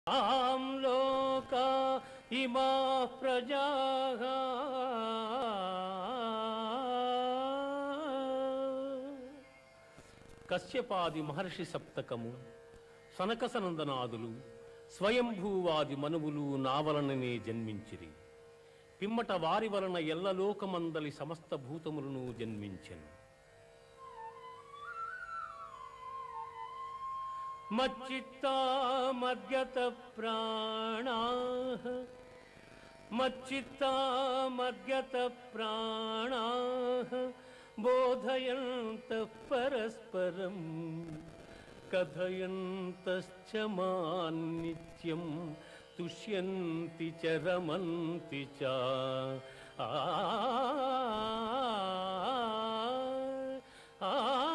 ఆం లోకా ఇమా ప్రజాః కశ్యపాది మహర్షి సప్తకము సనకసనందనాదులు స్వయంభూవాది మనువులు నా వలననే జన్మించిరి పిమ్మట వారి వలన ఎల్లలోకమందలి సమస్త భూతములను జన్మించెను మచ్చిత్తా మద్యత ప్రాణా మచ్చిత్తా మద్యత ప్రాణా బోధయంత పరస్పరం కథయంతశ్చ మాన్నిత్యం తుష్యంతి చ రమంతి చ ఆ ఆ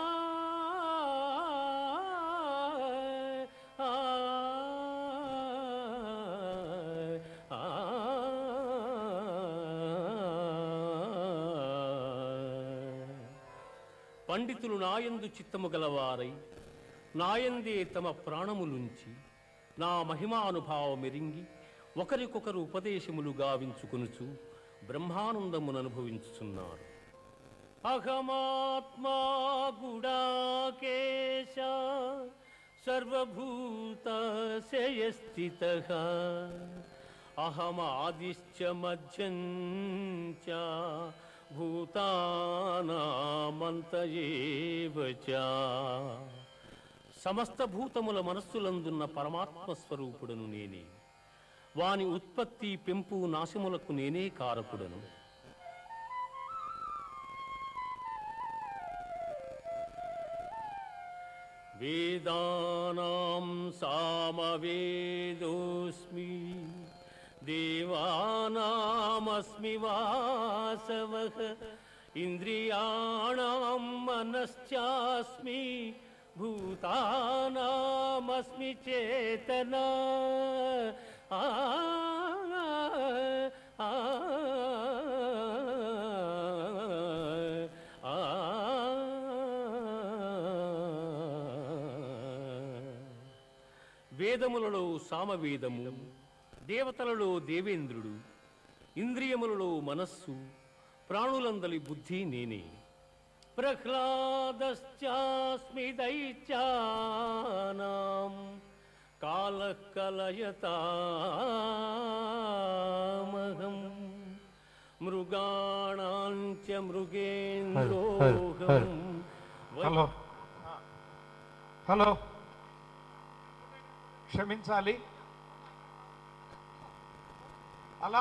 పండితులు నాయందు చిత్తము గలవారై నాయందే తమ ప్రాణములుంచి నా మహిమానుభావమెరింగి ఒకరికొకరు ఉపదేశములు గావించుకొనుచు బ్రహ్మానందమును అనుభవించుచున్నారు అహమాత్మా గుడాకేశ సర్వభూతశయస్థిత అహమాదిశ్చ మధ్యం చ భూతానామంత ఏవ చ. సమస్త భూతముల మనస్సులందున్న పరమాత్మ స్వరూపుడను నేనే వాని ఉత్పత్తి పెంపు నాశములకు నేనే కారకుడను వేదానాం సామవేదోస్మి దేవానామస్మి వాసవః ఇంద్రియాణం మనశ్చాస్మి భూతానామస్మి చేతనా ఆ ఆ వేదములలో సామవేదము దేవతలలో దేవేంద్రుడు ఇంద్రియములలో మనస్సు ప్రాణులందలి బుద్ధి నేనే ప్రహ్లాదశ్చాస్మి దైత్యానాం కాలః కలయతామహం మృగాణాంచ మృగేంద్రోహం హలో హలో క్షమించాలి అలా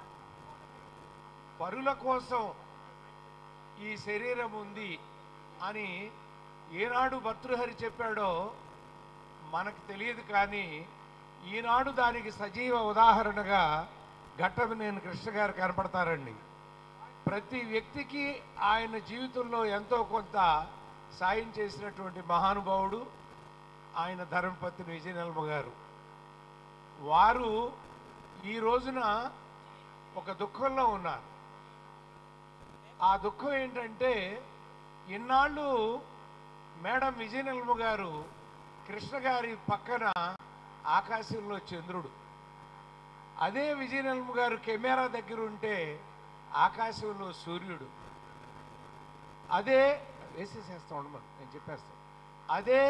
పరుల కోసం ఈ శరీరం ఉంది అని ఏనాడు భర్తృహరి చెప్పాడో మనకు తెలియదు కానీ ఈనాడు దానికి సజీవ ఉదాహరణగా ఘట్టమనేని కృష్ణ గారు కనపడతారండి ప్రతి వ్యక్తికి ఆయన జీవితంలో ఎంతో కొంత సాయం చేసినటువంటి మహానుభావుడు ఆయన ధర్మపత్ని విజయనల్మ గారు వారు ఈ రోజున ఒక దుఃఖంలో ఉన్నారు ఆ దుఃఖం ఏంటంటే ఇన్నాళ్ళు మేడం విజయనల్మ గారు కృష్ణ గారి పక్కన ఆకాశంలో చంద్రుడు అదే విజయనల్మ గారు కెమెరా దగ్గర ఉంటే ఆకాశంలో సూర్యుడు అదే వేసేసేస్తా ఉండమని నేను చెప్పేస్తాను అదే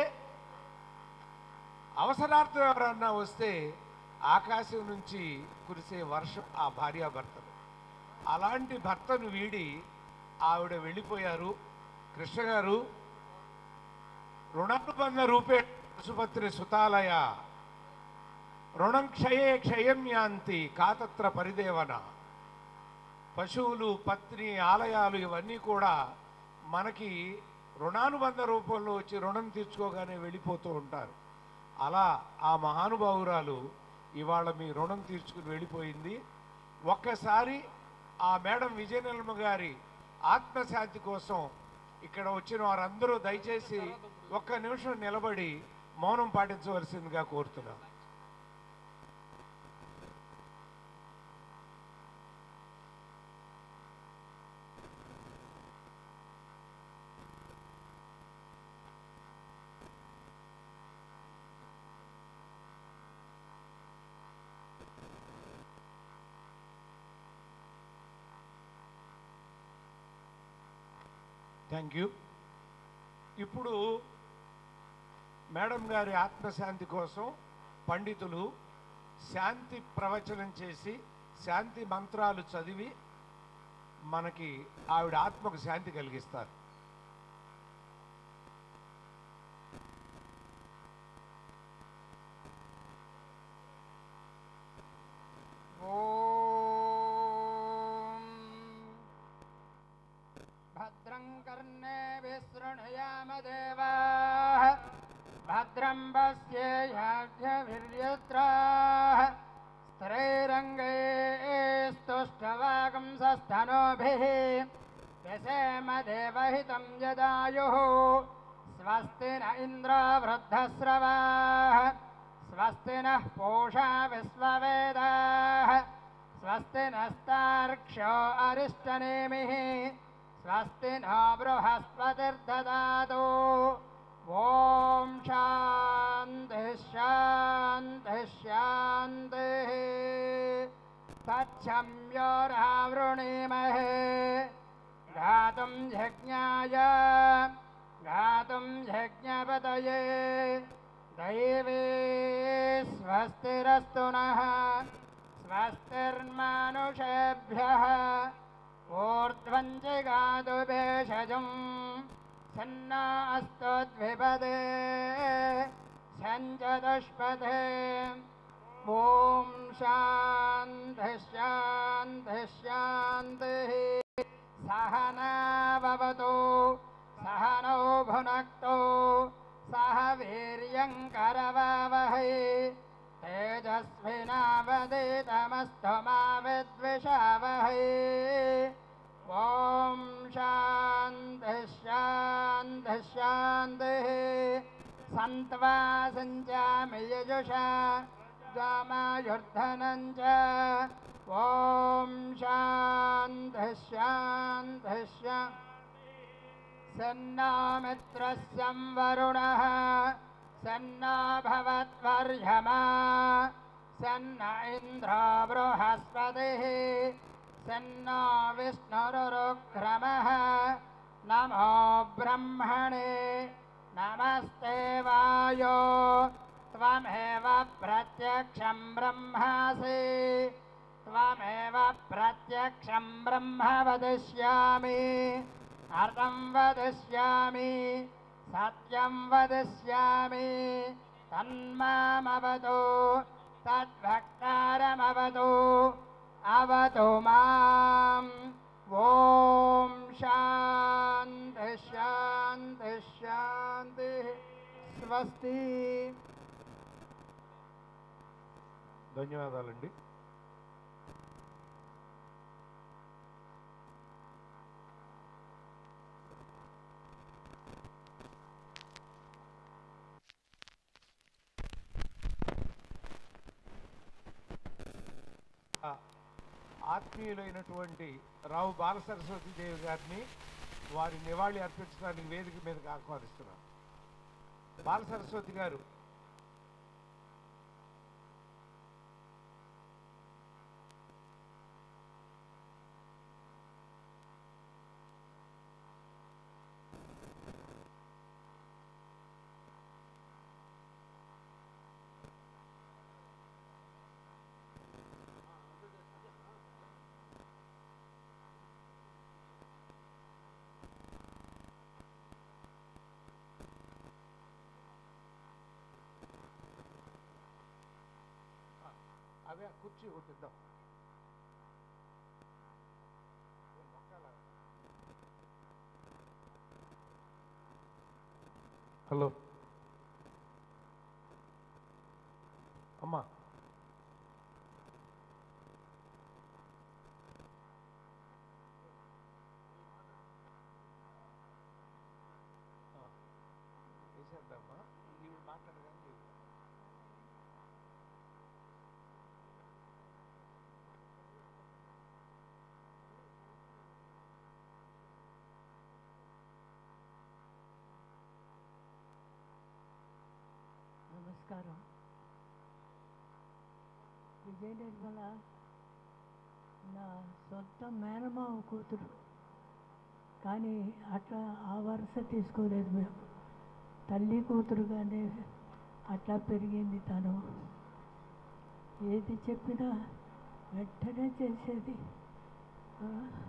అవసరార్థం ఎవరన్నా వస్తే ఆకాశం నుంచి కురిసే వర్షం ఆ భార్యాభర్తలు అలాంటి భర్తను వీడి ఆవిడ వెళ్ళిపోయారు కృష్ణ గారు రుణానుబంధ రూపే పశుపత్రి సుతాలయ రుణం క్షయే క్షయం యాంతి కాతత్ర పరిదేవన పశువులు పత్ని ఆలయాలు ఇవన్నీ కూడా మనకి రుణానుబంధ రూపంలో వచ్చి రుణం తీర్చుకోగానే వెళ్ళిపోతూ ఉంటారు అలా ఆ మహానుభావురాలు ఇవాళ మీ రుణం తీర్చుకుని వెళ్ళిపోయింది ఒక్కసారి ఆ మేడం విజయనల్మ గారి ఆత్మశాంతి కోసం ఇక్కడ వచ్చిన వారందరూ దయచేసి ఒక్క నిమిషం నిలబడి మౌనం పాటించవలసిందిగా కోరుతున్నాం థ్యాంక్ యూ ఇప్పుడు మేడం గారి ఆత్మశాంతి కోసం పండితులు శాంతి ప్రవచనం చేసి శాంతి మంత్రాలు చదివి మనకి ఆవిడ ఆత్మకు శాంతి కలిగిస్తారు ॐ भद्रं कर्णे विशृणुयाम देवाः भद्रं पश्येयाभ्यवीर्यत्राः स्त्रीरङ्गे स्तुष्टवागंसस्तनोभिः व्यसेम देवहितं यदायुः स्वस्ति न इन्द्रो वृद्धस्रवाः स्वस्ति नः पूषा विश्ववेदाः स्वस्ति नस्तार्क्ष्यो अरिष्टनेमिः स्वस्ति नो बृहस्पतिर्ददातु ॐ शान्तिः शान्तिः शान्तिः तच्छम्योरावृणीमहे गातुं यज्ञाय गातुं यज्ञपतये दैवे स्वस्तिरस्तु नः स्वस्तिर्मानुषेभ्यः ऊर्ध्वं जिगातु भेषजं सन्ना अस्तु द्विपदे सञ्चतुष्पदे ॐ शान्तिः शान्तिः शान्तिः सहना भवतु सहनौ भुनक्तु सह वीर्यङ्करवावहै तेजस्विनावदितमस्तु मा विद्विषावहै ॐ शान्तिः शान्तिः शान्तिः सन्त्वा सञ्चामि यजुषा जामायुर्धनं च ॐ शान्तिः शान्तिः शान्तिः सन्नो मित्रस्यं वरुणः सन्नो भवद्वर्यमा सन्न इन्द्रो बृहस्पतिः सन्नो विष्णुरुरुक्रमः नमो ब्रह्मणे नमस्ते वायो त्वमेव प्रत्यक्षं ब्रह्मासि त्वमेव प्रत्यक्षं ब्रह्म वदिष्यामि अर्थं वदिष्यामि सत्यं वदिष्यामि तन्मामवतु तद्भक्तारमवतु अवतु माम् ॐ शान्तिः शान्तिः शान्तिः स्वस्ति ధన్యవాదాలండి ఆ ఆత్మీయులైనటువంటి రావు బాలసరస్వతి దేవి గారిని వారి నివాళి అర్పించడానికి వేదిక మీదకి ఆహ్వానిస్తున్నాం బాలసరస్వతి గారు అవే ఆ కుర్చీ కొట్టిద్దాం హలో అమ్మా వేసేద్దామా నీవు మాట్లాడగానే నమస్కారం విజయ నిర్మల నా సొంత మేనమావ కూతురు కానీ అట్లా ఆ వరుస తీసుకోలేదు మేము తల్లి కూతురుగానే అట్లా పెరిగింది తను ఏది చెప్పినా వెంటనే చేసేది ఆ,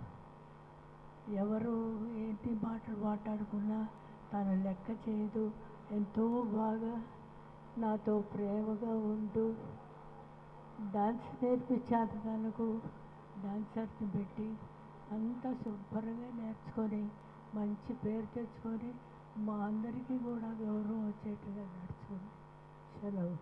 ఎవరు ఏంటి మాటలు మాట్లాడుకున్నా తను లెక్క చేయదు ఎంతో బాగా నాతో ప్రేమగా ఉంటూ డాన్స్ నేర్పించాను తనకు డాన్సర్ని పెట్టి అంతా శుభ్రంగా నేర్చుకొని మంచి పేరు తెచ్చుకొని మా అందరికీ కూడా గౌరవం వచ్చేట్టుగా నడుచుకుంది సెలవు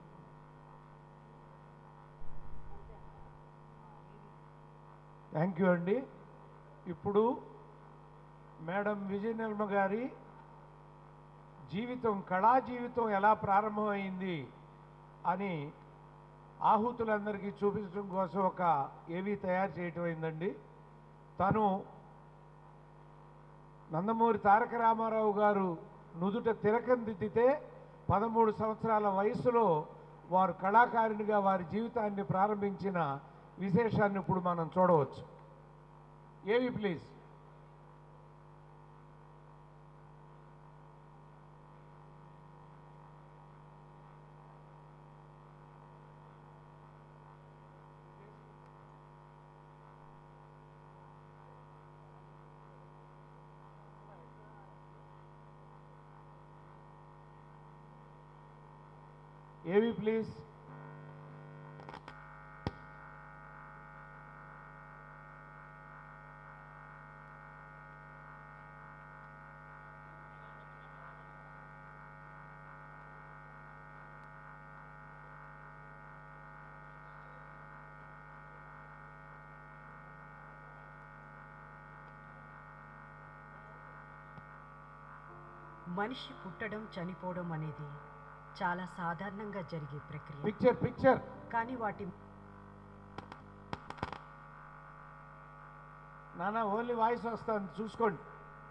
థ్యాంక్ యూ అండి ఇప్పుడు మేడం విజయ నిర్మ గారి జీవితం కళా జీవితం ఎలా ప్రారంభమైంది అని ఆహుతులందరికీ చూపించడం కోసం ఒక ఏవీ తయారు చేయటం అయిందండి తను నందమూరి తారక రామారావు గారు నుదుట తిలకం దిద్దితే పదమూడు సంవత్సరాల వయసులో వారు కళాకారునిగా వారి జీవితాన్ని ప్రారంభించిన విశేషాన్ని ఇప్పుడు మనం చూడవచ్చు ఏవి ప్లీజ్ ఏవి ప్లీజ్ మనిషి పుట్టడం చనిపోవడం అనేది చాలా సాధారణంగా జరిగే ప్రక్రియ పిక్చర్ పిక్చర్ కానీ వాటి నాన్న ఓన్లీ వాయిస్ వస్తుంది చూసుకోండి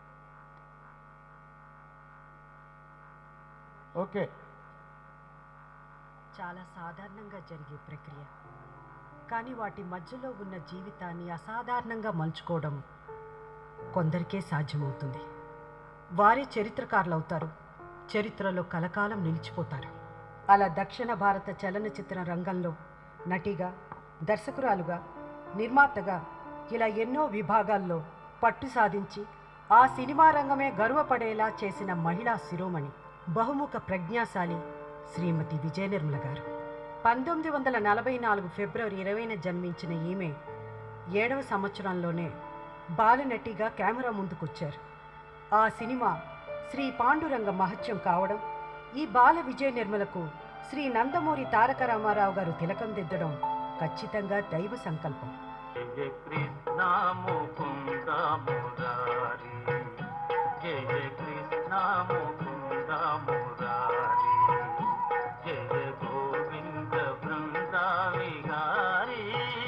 ఓకే చాలా సాధారణంగా జరిగే ప్రక్రియ కానీ వాటి మధ్యలో ఉన్న జీవితాన్ని అసాధారణంగా మలుచుకోవడం కొందరికే సాధ్యమవుతుంది వారే చరిత్రకారులు అవుతారు చరిత్రలో కలకాలం నిలిచిపోతారు అలా దక్షిణ భారత చలనచిత్ర రంగంలో నటిగా దర్శకురాలుగా నిర్మాతగా ఇలా ఎన్నో విభాగాల్లో పట్టు సాధించి ఆ సినిమా రంగమే గర్వపడేలా చేసిన మహిళా శిరోమణి బహుముఖ ప్రజ్ఞాశాలి శ్రీమతి విజయ నిర్మల గారు పంతొమ్మిది వందల నలభై నాలుగు ఫిబ్రవరి ఇరవైన జన్మించిన ఈమె ఏడవ సంవత్సరంలోనే బాలనటిగా కెమెరా ముందుకొచ్చారు ఆ సినిమా శ్రీ పాండురంగ మహత్యం కావడం ఈ బాల విజయ నిర్మలకు శ్రీ నందమూరి తారక రామారావు గారు తిలకం దిద్దడం ఖచ్చితంగా దైవ సంకల్పం జయ కృష్ణ ముకుంద మురారి జయ కృష్ణ ముకుంద మురారి జయ గోవింద బృంద విహారీ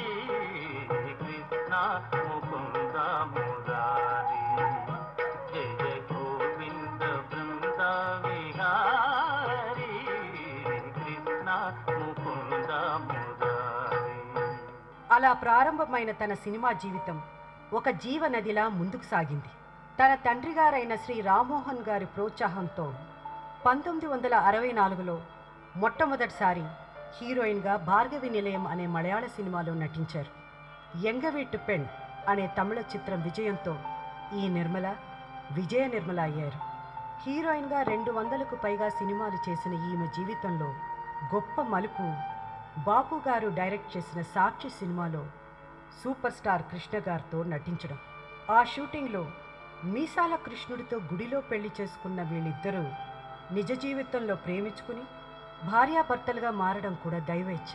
కృష్ణ ముకుంద మురారి జయ గోవింద బృంద విహారీ కృష్ణ ముకుంద మురారి అలా ప్రారంభమైన తన సినిమా జీవితం ఒక జీవనదిలా ముందుకు సాగింది తన తండ్రి గారైన శ్రీ రామ్మోహన్ గారి ప్రోత్సాహంతో పంతొమ్మిది వందల అరవై నాలుగులో మొట్టమొదటిసారి హీరోయిన్గా భార్గవి నిలయం అనే మలయాళ సినిమాలో నటించారు ఎంగవీట్టు పెన్ అనే తమిళ చిత్రం విజయంతో ఈ నిర్మల విజయ నిర్మల అయ్యారు హీరోయిన్గా రెండు వందలకు పైగా సినిమాలు చేసిన ఈమె జీవితంలో గొప్ప మలుపు బాపు గారు డైరెక్ట్ చేసిన సాక్షి సినిమాలో సూపర్ స్టార్ కృష్ణ గారితో నటించడం ఆ షూటింగ్లో మీసాల కృష్ణుడితో గుడిలో పెళ్లి చేసుకున్న వీళ్ళిద్దరూ నిజ జీవితంలో ప్రేమించుకుని భార్యాభర్తలుగా మారడం కూడా దైవేచ్ఛ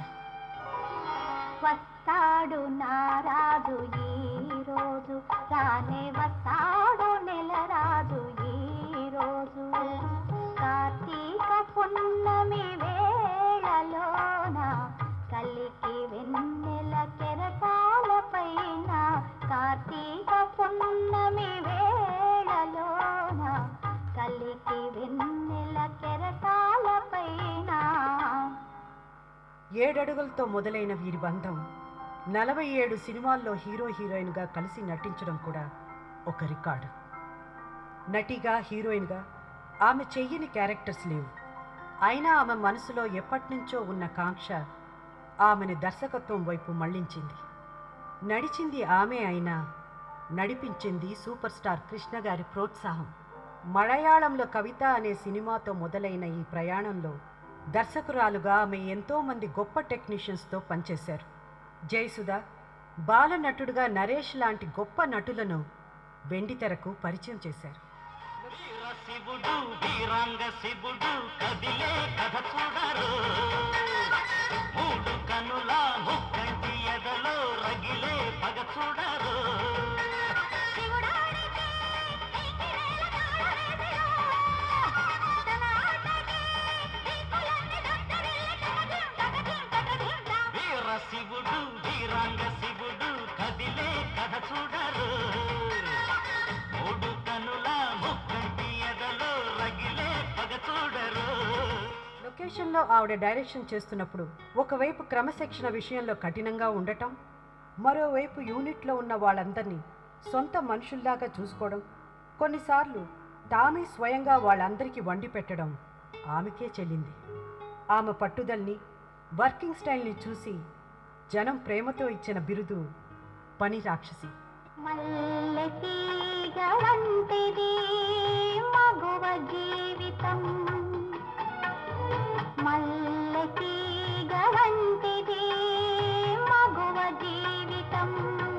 వస్తాడు నారాజు ఈ రోజు రానే వస్తాడు నెల రాజు ఈ రోజు కార్తీక పున్నమి వేళలోన కలికి వెన్నెల కెరటాల పైన కార్తీక పున్నమి వేళలోన కలికి వెన్నెల కెరటాల పైన ఏడడుగులతో మొదలైన వీరి బంధం నలభై ఏడు సినిమాల్లో హీరో హీరోయిన్గా కలిసి నటించడం కూడా ఒక రికార్డు నటిగా హీరోయిన్గా ఆమె చెయ్యని క్యారెక్టర్స్ లేవు అయినా ఆమె మనసులో ఎప్పటినుంచో ఉన్న కాంక్ష ఆమెను దర్శకత్వం వైపు మళ్లించింది నడిచింది ఆమె అయినా నడిపించింది సూపర్ స్టార్ కృష్ణ గారి ప్రోత్సాహం మలయాళంలో కవిత అనే సినిమాతో మొదలైన ఈ ప్రయాణంలో దర్శకురాలుగా ఆమె ఎంతో మంది గొప్ప టెక్నీషియన్స్తో పనిచేశారు జయసుధ బాల నటుడుగా నరేష్ లాంటి గొప్ప నటులను వెండితెరకు పరిచయం చేశారు వీర శివుడు వీరాంగ శివుడు కదిలే కథ చూడరు మూడు కనుల ముక్కంటి ఎదలో రగిలే పగ చూడరు వీర శివుడు వీరాంగ శివుడు కదిలే కథ చూడరు మూడు కనుల ముక్కంటి ఎదలో రగిలే పగ చూడరు లొకేషన్లో ఆవిడ డైరెక్షన్ చేస్తున్నప్పుడు ఒకవైపు క్రమశిక్షణ విషయంలో కఠినంగా ఉండటం మరోవైపు యూనిట్లో ఉన్న వాళ్ళందరినీ సొంత మనుషుల్లాగా చూసుకోవడం కొన్నిసార్లు తామే స్వయంగా వాళ్ళందరికీ వండి పెట్టడం ఆమెకే చెల్లింది ఆమె పట్టుదల్ని వర్కింగ్ స్టైల్ని చూసి జనం ప్రేమతో ఇచ్చిన బిరుదు పని రాక్షసి మల్లె తీగ వంటిది మగువ జీవితం మల్లె తీగ వంటిది మగువ జీవితం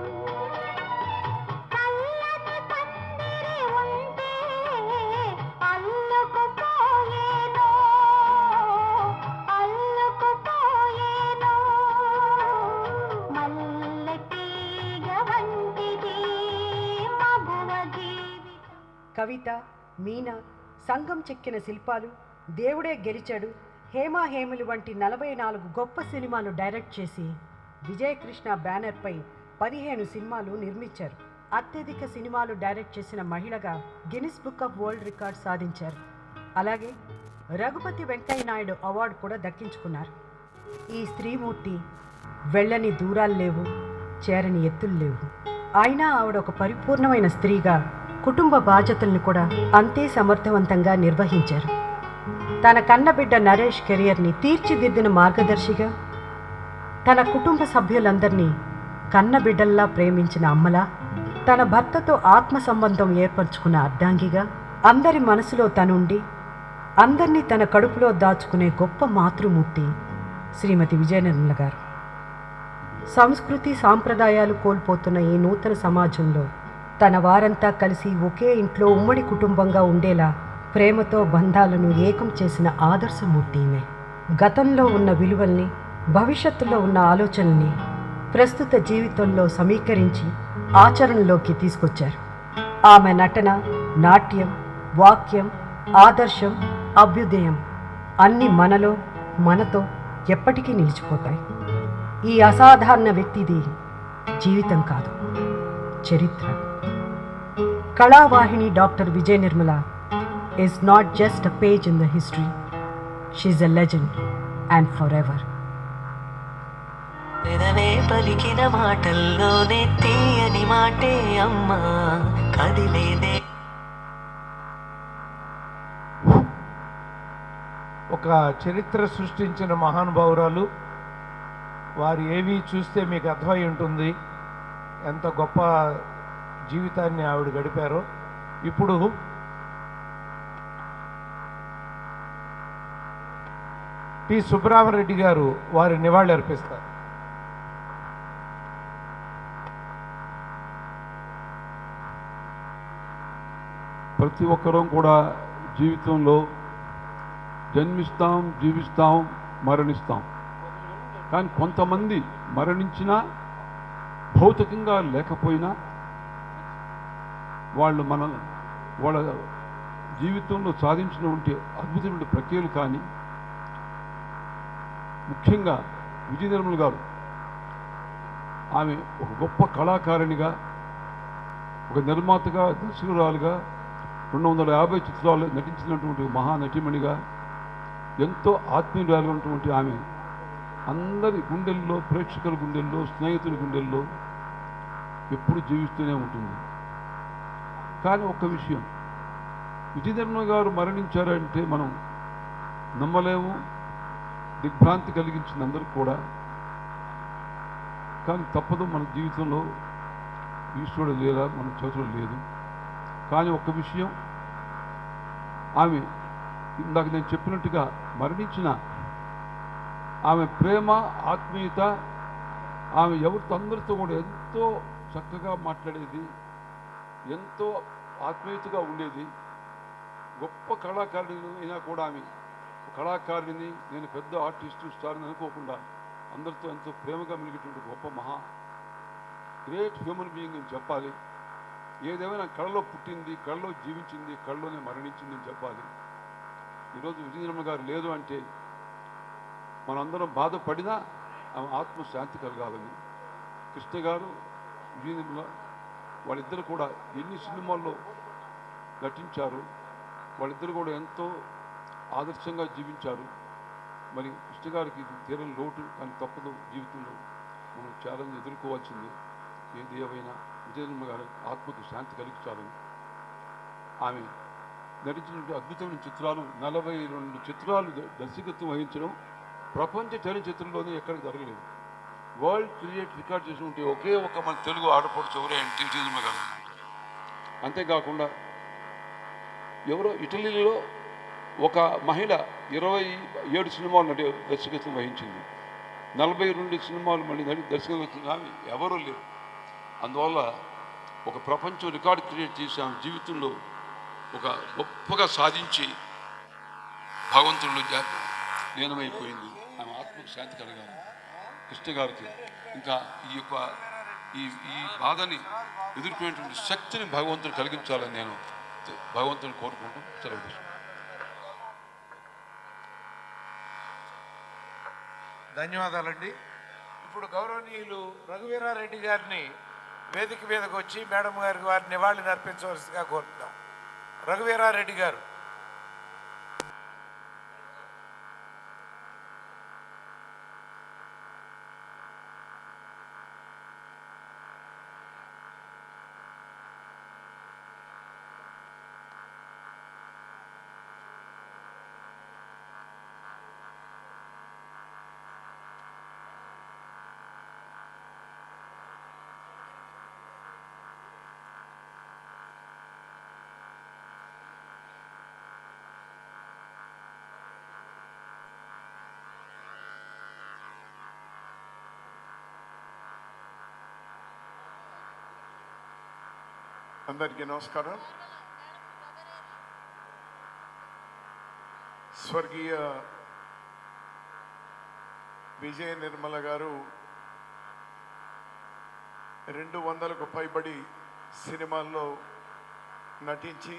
చల్లటి పందిరి ఉంటే అల్లుకుపోయేను అల్లుకుపోయేను మల్లె తీగ వంటిది మగువ జీవితం కవిత మీనా సంఘం చెక్కిన శిల్పాలు దేవుడే గెలిచాడు హేమా హేములు వంటి నలభై నాలుగు గొప్ప సినిమాలు డైరెక్ట్ చేసి విజయకృష్ణ బ్యానర్పై పదిహేను సినిమాలు నిర్మించారు అత్యధిక సినిమాలు డైరెక్ట్ చేసిన మహిళగా Guinness book of world record సాధించారు అలాగే రఘుపతి వెంకయ్య నాయుడు అవార్డు కూడా దక్కించుకున్నారు ఈ స్త్రీమూర్తి వెళ్ళని దూరాలు లేవు చేరని ఎత్తులు లేవు అయినా ఆవిడ ఒక పరిపూర్ణమైన స్త్రీగా కుటుంబ బాధ్యతలను కూడా అంతే సమర్థవంతంగా నిర్వహించారు తన కన్నబిడ్డ నరేష్ కెరియర్ని తీర్చిదిద్దిన మార్గదర్శిగా తన కుటుంబ సభ్యులందరినీ కన్నబిడ్డల్లా ప్రేమించిన అమ్మలా తన భర్తతో ఆత్మ సంబంధం ఏర్పరచుకున్న అర్ధాంగిగా అందరి మనసులో తనుండి అందరినీ తన కడుపులో దాచుకునే గొప్ప మాతృమూర్తి శ్రీమతి విజయనిర్మల గారు సంస్కృతి సాంప్రదాయాలు కోల్పోతున్న ఈ నూతన సమాజంలో తన వారంతా కలిసి ఒకే ఇంట్లో ఉమ్మడి కుటుంబంగా ఉండేలా ప్రేమతో బంధాలను ఏకం చేసిన ఆదర్శమూర్తి ఈమె గతంలో ఉన్న విలువల్ని భవిష్యత్తులో ఉన్న ఆలోచనల్ని ప్రస్తుత జీవితంలో సమీకరించి ఆచరణలోకి తీసుకొచ్చారు ఆమె నటన నాట్యం వాక్యం ఆదర్శం అభ్యుదయం అన్ని మనలో మనతో ఎప్పటికీ నిలిచిపోతాయి ఈ అసాధారణ వ్యక్తిది జీవితం కాదు చరిత్ర కళావాహిని doctor Vijaya Nirmala is not just a page in the history, she's a legend and forever. పెదవే పలికిన మాటల్లోనే తీయని మాటే అమ్మా కదిలేదే ఒక చరిత్ర సృష్టించిన మహానుభావురాలు వారు ఏవి చూస్తే మీకు అర్థమై ఉంటుంది ఎంత గొప్ప జీవితాన్ని ఆవిడ గడిపారో ఇప్పుడు టి సుబ్బరామరెడ్డి గారు వారి నివాళి అర్పిస్తారు ప్రతి ఒక్కరూ కూడా జీవితంలో జన్మిస్తాం జీవిస్తాం మరణిస్తాం కానీ కొంతమంది మరణించినా భౌతికంగా లేకపోయినా వాళ్ళు మన వాళ్ళ జీవితంలో సాధించినటువంటి అద్భుతమైన ప్రక్రియలు కానీ ముఖ్యంగా విజయ నిర్మల్ గారు ఆమె ఒక గొప్ప కళాకారిణిగా ఒక నిర్మాతగా దర్శకురాలుగా రెండు వందల యాభై చిత్రాలు నటించినటువంటి మహానటిమణిగా ఎంతో ఆత్మీయురాలున్నటువంటి ఆమె అందరి గుండెల్లో ప్రేక్షకుల గుండెల్లో స్నేహితుల గుండెల్లో ఎప్పుడు జీవిస్తూనే ఉంటుంది కానీ ఒక్క విషయం విజయధర్మ గారు మరణించారంటే మనం నమ్మలేము దిగ్భ్రాంతి కలిగించిన అందరికి కూడా కానీ తప్పదు మన జీవితంలో ఈశ్వరుడు లేదా మన చేతిలో లేదు కానీ ఒక్క విషయం ఆమె ఇందాక నేను చెప్పినట్టుగా మరణించిన ఆమె ప్రేమ ఆత్మీయత ఆమె ఎవరితో అందరితో కూడా ఎంతో చక్కగా మాట్లాడేది ఎంతో ఆత్మీయతగా ఉండేది గొప్ప కళాకారిణి అయినా కూడా ఆమె కళాకారిణిని నేను పెద్ద ఆర్టిస్టు స్టార్ని అనుకోకుండా అందరితో ఎంతో ప్రేమగా మెలిగేటువంటి గొప్ప మహా గ్రేట్ హ్యూమన్ బీయింగ్ అని చెప్పాలి ఏదేమైనా కళలో పుట్టింది కళలో జీవించింది కళలోనే మరణించింది అని చెప్పాలి ఈరోజు విజయనమ్మ గారు లేదు అంటే మనందరం బాధపడినా ఆమె ఆత్మ శాంతి కలగాలని కృష్ణ గారు విజయనిర్మల వాళ్ళిద్దరు కూడా ఎన్ని సినిమాల్లో నటించారు వాళ్ళిద్దరు కూడా ఎంతో ఆదర్శంగా జీవించారు మరి కృష్ణ గారికి ఇది తీరని లోటు కానీ తప్పదు జీవితంలో మనం ఛాలెంజ్ ఎదుర్కోవాల్సింది ఏది ఏవైనా విజయనిర్మ గారి ఆత్మకు శాంతి కలిగించాలని ఆమె నటించినటువంటి అద్భుతమైన చిత్రాలు నలభై రెండు చిత్రాలు ద- దర్శకత్వం వహించడం ప్రపంచ చలనచిత్రంలోనే ఎక్కడికి జరగలేదు వరల్డ్ క్రియేట్ రికార్డ్ చేసినటువంటి ఒకే ఒక మన తెలుగు ఆడపడుచు ఎవరే అంటే విజయనిర్మ గారు అంతేకాకుండా ఎవరో ఇటలీలో ఒక మహిళ ఇరవై ఏడు సినిమాలు నటి దర్శకత్వం వహించింది నలభై రెండు సినిమాలు మళ్ళీ నటి దర్శకత్వం ఆమె ఎవరూ లేరు అందువల్ల ఒక ప్రపంచం రికార్డు క్రియేట్ చేసి ఆమె జీవితంలో ఒక గొప్పగా సాధించి భగవంతుడు లీనమైపోయింది ఆమె ఆత్మకు శాంతి కలగాలి కృష్ణ గారికి ఇంకా ఈ యొక్క ఈ ఈ బాధని ఎదుర్కొనేటువంటి శక్తిని భగవంతుడు కలిగించాలని నేను భగవంతుని కోరుకుంటూ సెలవు తీసుకుంటాను. ధన్యవాదాలండి ఇప్పుడు గౌరవనీయులు రఘువీరారెడ్డి గారిని వేదిక మీదకి వచ్చి మేడం గారికి వారి నివాళిని అర్పించవలసిందిగా కోరుతున్నాం రఘువీరారెడ్డి గారు అందరికీ నమస్కారం స్వర్గీయ విజయ నిర్మల గారు రెండు వందలకు పైబడి సినిమాల్లో నటించి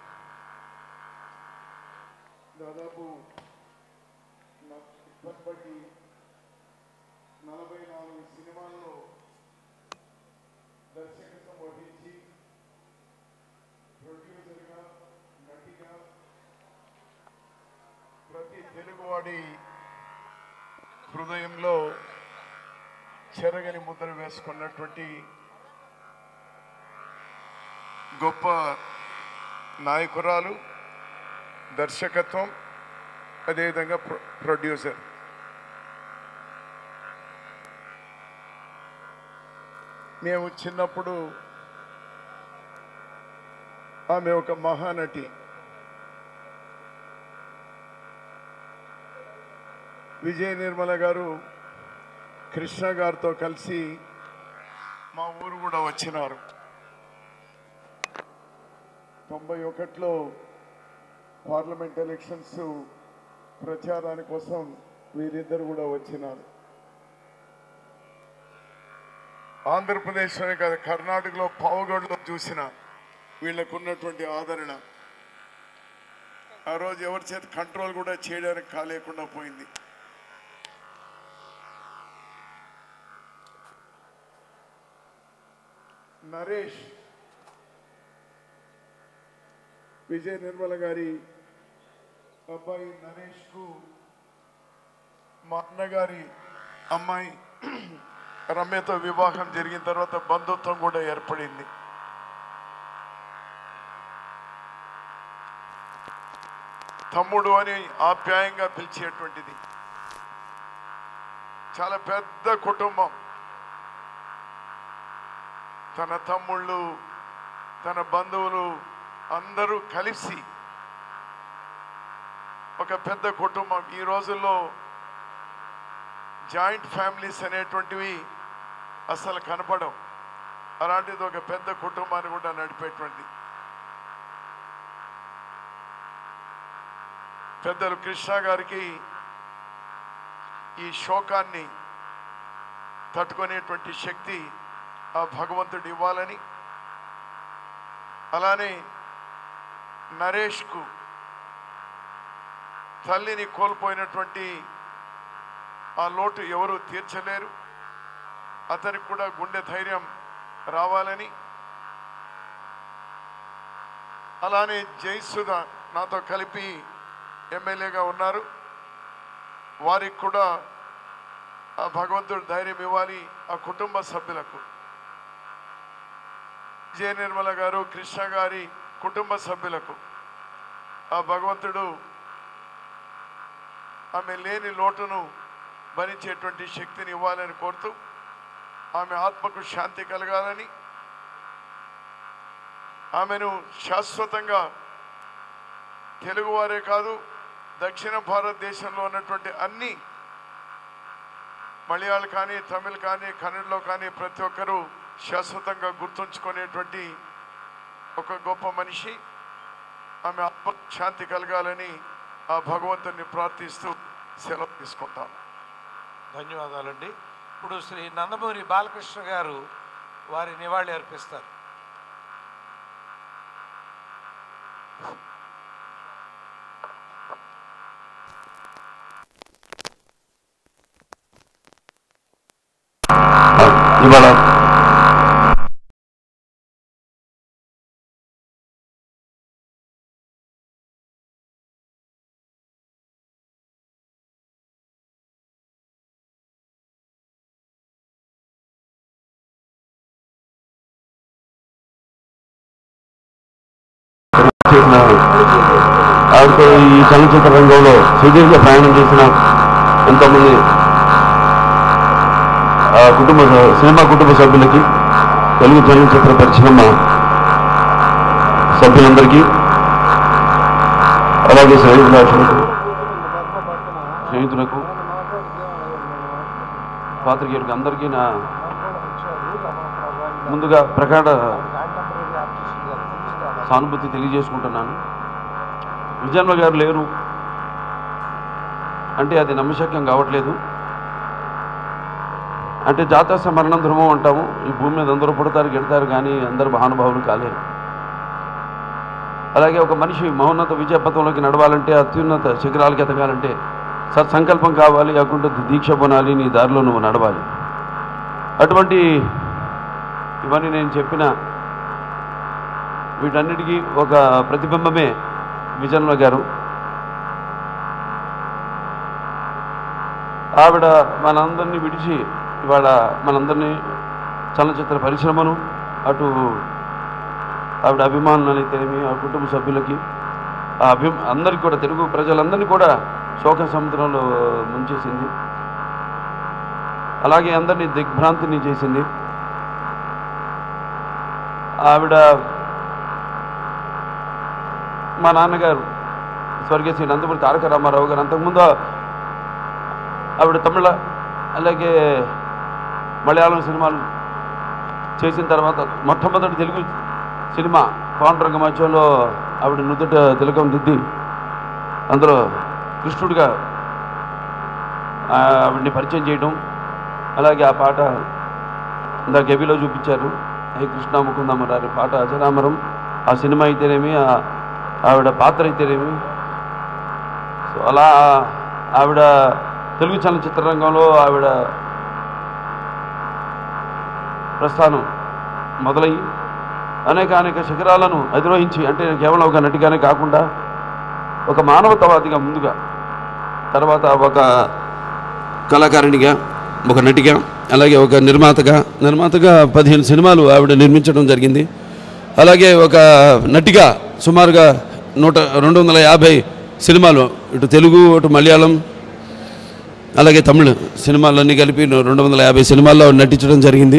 దాదాపు న- ఇప్పటికి నలభై నాలుగు సినిమాల్లో దర్శకత్వం వహించి ప్రొడ్యూసర్గా నటిగా ప్రతి తెలుగువాడి హృదయంలో చెరగని ముద్ర వేసుకున్నటువంటి గొప్ప నాయకురాలు దర్శకత్వం అదేవిధంగా ప్రొ ప్రొడ్యూసర్ మేము చిన్నప్పుడు ఆమె ఒక మహానటి విజయ నిర్మల గారు కృష్ణ గారితో కలిసి మా ఊరు కూడా వచ్చినారు తొంభై ఒకటిలో పార్లమెంట్ ఎలక్షన్స్ ప్రచారాని కోసం వీరిద్దరు కూడా వచ్చినారు ఆంధ్రప్రదేశ్లోనే కాదు కర్ణాటకలో పావుగడ్లో చూసిన వీళ్ళకు ఉన్నటువంటి ఆదరణ ఆ రోజు ఎవరి చేత కంట్రోల్ కూడా చేయడానికి కాలేకుండా పోయింది నరేష్ విజయ నిర్మల గారి అబ్బాయి నరేష్కు మా అన్నగారి అమ్మాయి రమ్యతో వివాహం జరిగిన తర్వాత బంధుత్వం కూడా ఏర్పడింది తమ్ముడు అని ఆప్యాయంగా పిలిచేటువంటిది చాలా పెద్ద కుటుంబం తన తమ్ముళ్ళు తన బంధువులు అందరూ కలిసి ఒక పెద్ద కుటుంబం ఈ రోజుల్లో జాయింట్ ఫ్యామిలీస్ అనేటువంటివి అసలు కనపడవు అలాంటిది ఒక పెద్ద కుటుంబాన్ని కూడా నడిపేటువంటి పెద్దలు కృష్ణ గారికి ఈ శోకాన్ని తట్టుకునేటువంటి శక్తి ఆ భగవంతుడు ఇవ్వాలని అలానే నరేష్కు తల్లిని కోల్పోయినటువంటి ఆ లోటు ఎవరు తీర్చలేరు అతనికి కూడా గుండె ధైర్యం రావాలని అలానే జయసుధ నాతో కలిపి ఎమ్మెల్యేగా ఉన్నారు వారికి కూడా ఆ భగవంతుడు ధైర్యం ఇవ్వాలి ఆ కుటుంబ సభ్యులకు జయ నిర్మల గారు కృష్ణ గారి కుటుంబ సభ్యులకు ఆ భగవంతుడు ఆమె లేని లోటును భరించేటువంటి శక్తిని ఇవ్వాలని కోరుతూ ఆమె ఆత్మకు శాంతి కలగాలని ఆమెను శాశ్వతంగా తెలుగువారే కాదు దక్షిణ భారతదేశంలో ఉన్నటువంటి అన్ని మలయాళ కానీ తమిళ్ కానీ కన్నడలో కానీ ప్రతి ఒక్కరూ శాశ్వతంగా గుర్తుంచుకునేటువంటి ఒక గొప్ప మనిషి ఆమె ఆత్మ శాంతి కలగాలని ఆ భగవంతుని ప్రార్థిస్తూ సెలవు తీసుకుంటాం ధన్యవాదాలండి ఇప్పుడు శ్రీ నందమూరి బాలకృష్ణ గారు వారి నివాళి అర్పిస్తారు ఇవాళ చేసిన ఆవిడతో ఈ చలనచిత్ర రంగంలో సుదీర్ఘ ప్రయాణం చేసిన ఎంతోమంది ఆ కుటుంబ స- సినిమా కుటుంబ సభ్యులకి తెలుగు చలనచిత్ర పరిశ్రమ సభ్యులందరికీ అలాగే శ్రేయులకు స్నేహితులకు పాత్రికేయులకు అందరికీ నా ముందుగా ప్రకాట సానుభూతి తెలియజేసుకుంటున్నాను విజయన్మ గారు లేరు అంటే అది నమ్మశక్యం కావట్లేదు అంటే జాతస్య మరణం ధర్మం అంటాము ఈ భూమి మీద అందరూ పుడతారు గెడతారు కానీ అందరు మహానుభావులు కాలేరు అలాగే ఒక మనిషి మహోన్నత విజయపథంలోకి నడవాలంటే అత్యున్నత శిఖరాలకి ఎదగాలంటే సత్సంకల్పం కావాలి కాకుండా దీక్ష పొనాలి నీ దారిలో నువ్వు నడవాలి అటువంటి ఇవన్నీ నేను చెప్పిన వీటన్నిటికీ ఒక ప్రతిబింబమే విజన్మ గారు ఆవిడ మనందరినీ విడిచి ఇవాళ మనందరినీ చలనచిత్ర పరిశ్రమను అటు ఆవిడ అభిమానులైతేనేమి ఆ కుటుంబ సభ్యులకి ఆ అభి అందరికి కూడా తెలుగు ప్రజలందరినీ కూడా శోక సముద్రంలో ముంచేసింది అలాగే అందరినీ దిగ్భ్రాంతిని చేసింది ఆవిడ మా నాన్నగారు స్వర్గీయ శ్రీ నందమూరి తారక రామారావు గారు అంతకుముందు ఆవిడ తమిళ అలాగే మలయాళం సినిమాలు చేసిన తర్వాత మొట్టమొదటి తెలుగు సినిమా పాండురంగ మధ్యంలో ఆవిడ నుదుట తిలకం దిద్ది అందులో కృష్ణుడిగా ఆ, ఆవిడ్ని పరిచయం చేయడం అలాగే ఆ పాట ఇందాక గవిలో చూపించారు హే కృష్ణ ముకుందమ్మరారి పాట అజరామరం ఆ సినిమా అయితేనేమి ఆ- ఆవిడ పాత్ర అయితేనేమి సో అలా ఆవిడ తెలుగు చలనచిత్ర రంగంలో ఆవిడ ప్రస్థానం మొదలయ్యి అనేక అనేక శిఖరాలను అధిరోహించి అంటే కేవలం ఒక నటిగానే కాకుండా ఒక మానవతావాదిగా ముందుగా తర్వాత ఒక కళాకారిణిగా ఒక నటిగా అలాగే ఒక నిర్మాతగా నిర్మాతగా పదిహేను సినిమాలు ఆవిడ నిర్మించడం జరిగింది అలాగే ఒక నటిగా సుమారుగా నూట రెండు వందల యాభై సినిమాలు ఇటు తెలుగు ఇటు మలయాళం అలాగే తమిళ సినిమాలన్నీ కలిపి రెండు వందల యాభై సినిమాల్లో నటించడం జరిగింది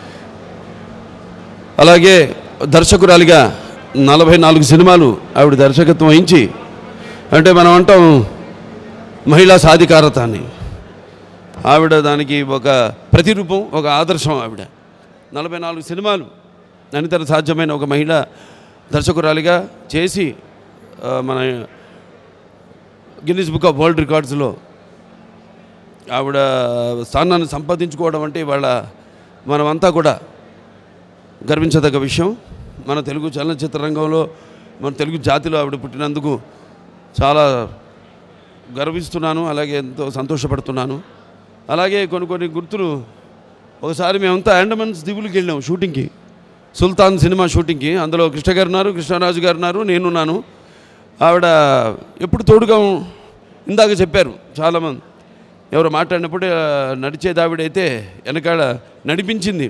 అలాగే దర్శకురాలిగా నలభై నాలుగు సినిమాలు ఆవిడ దర్శకత్వం వహించి అంటే మనం అంటాం మహిళా సాధికారత అని ఆవిడ దానికి ఒక ప్రతిరూపం ఒక ఆదర్శం ఆవిడ నలభై నాలుగు సినిమాలు అనితర సాధ్యమైన ఒక మహిళ దర్శకురాలిగా చేసి ఆ, మన గిన్నిస్ బుక్ ఆఫ్ వరల్డ్ రికార్డ్స్లో ఆవిడ స్థానాన్ని సంపాదించుకోవడం అంటే ఇవాళ మనమంతా కూడా గర్వించదగ్గ విషయం మన తెలుగు చలనచిత్ర రంగంలో మన తెలుగు జాతిలో ఆవిడ పుట్టినందుకు చాలా గర్విస్తున్నాను అలాగే ఎంతో సంతోషపడుతున్నాను అలాగే కొన్ని కొన్ని గుర్తులు ఒకసారి మేమంతా అండమన్స్ దివులకి వెళ్ళాం షూటింగ్కి సుల్తాన్ సినిమా షూటింగ్కి అందులో కృష్ణ గారు ఉన్నారు కృష్ణరాజు గారు ఉన్నారు నేనున్నాను ఆవిడ ఎప్పుడు తోడుగా ఉం- ఇందాక చెప్పారు చాలామంది ఎవరు మాట్లాడినప్పుడు ఆ, నడిచేది ఆవిడైతే వెనకాల నడిపించింది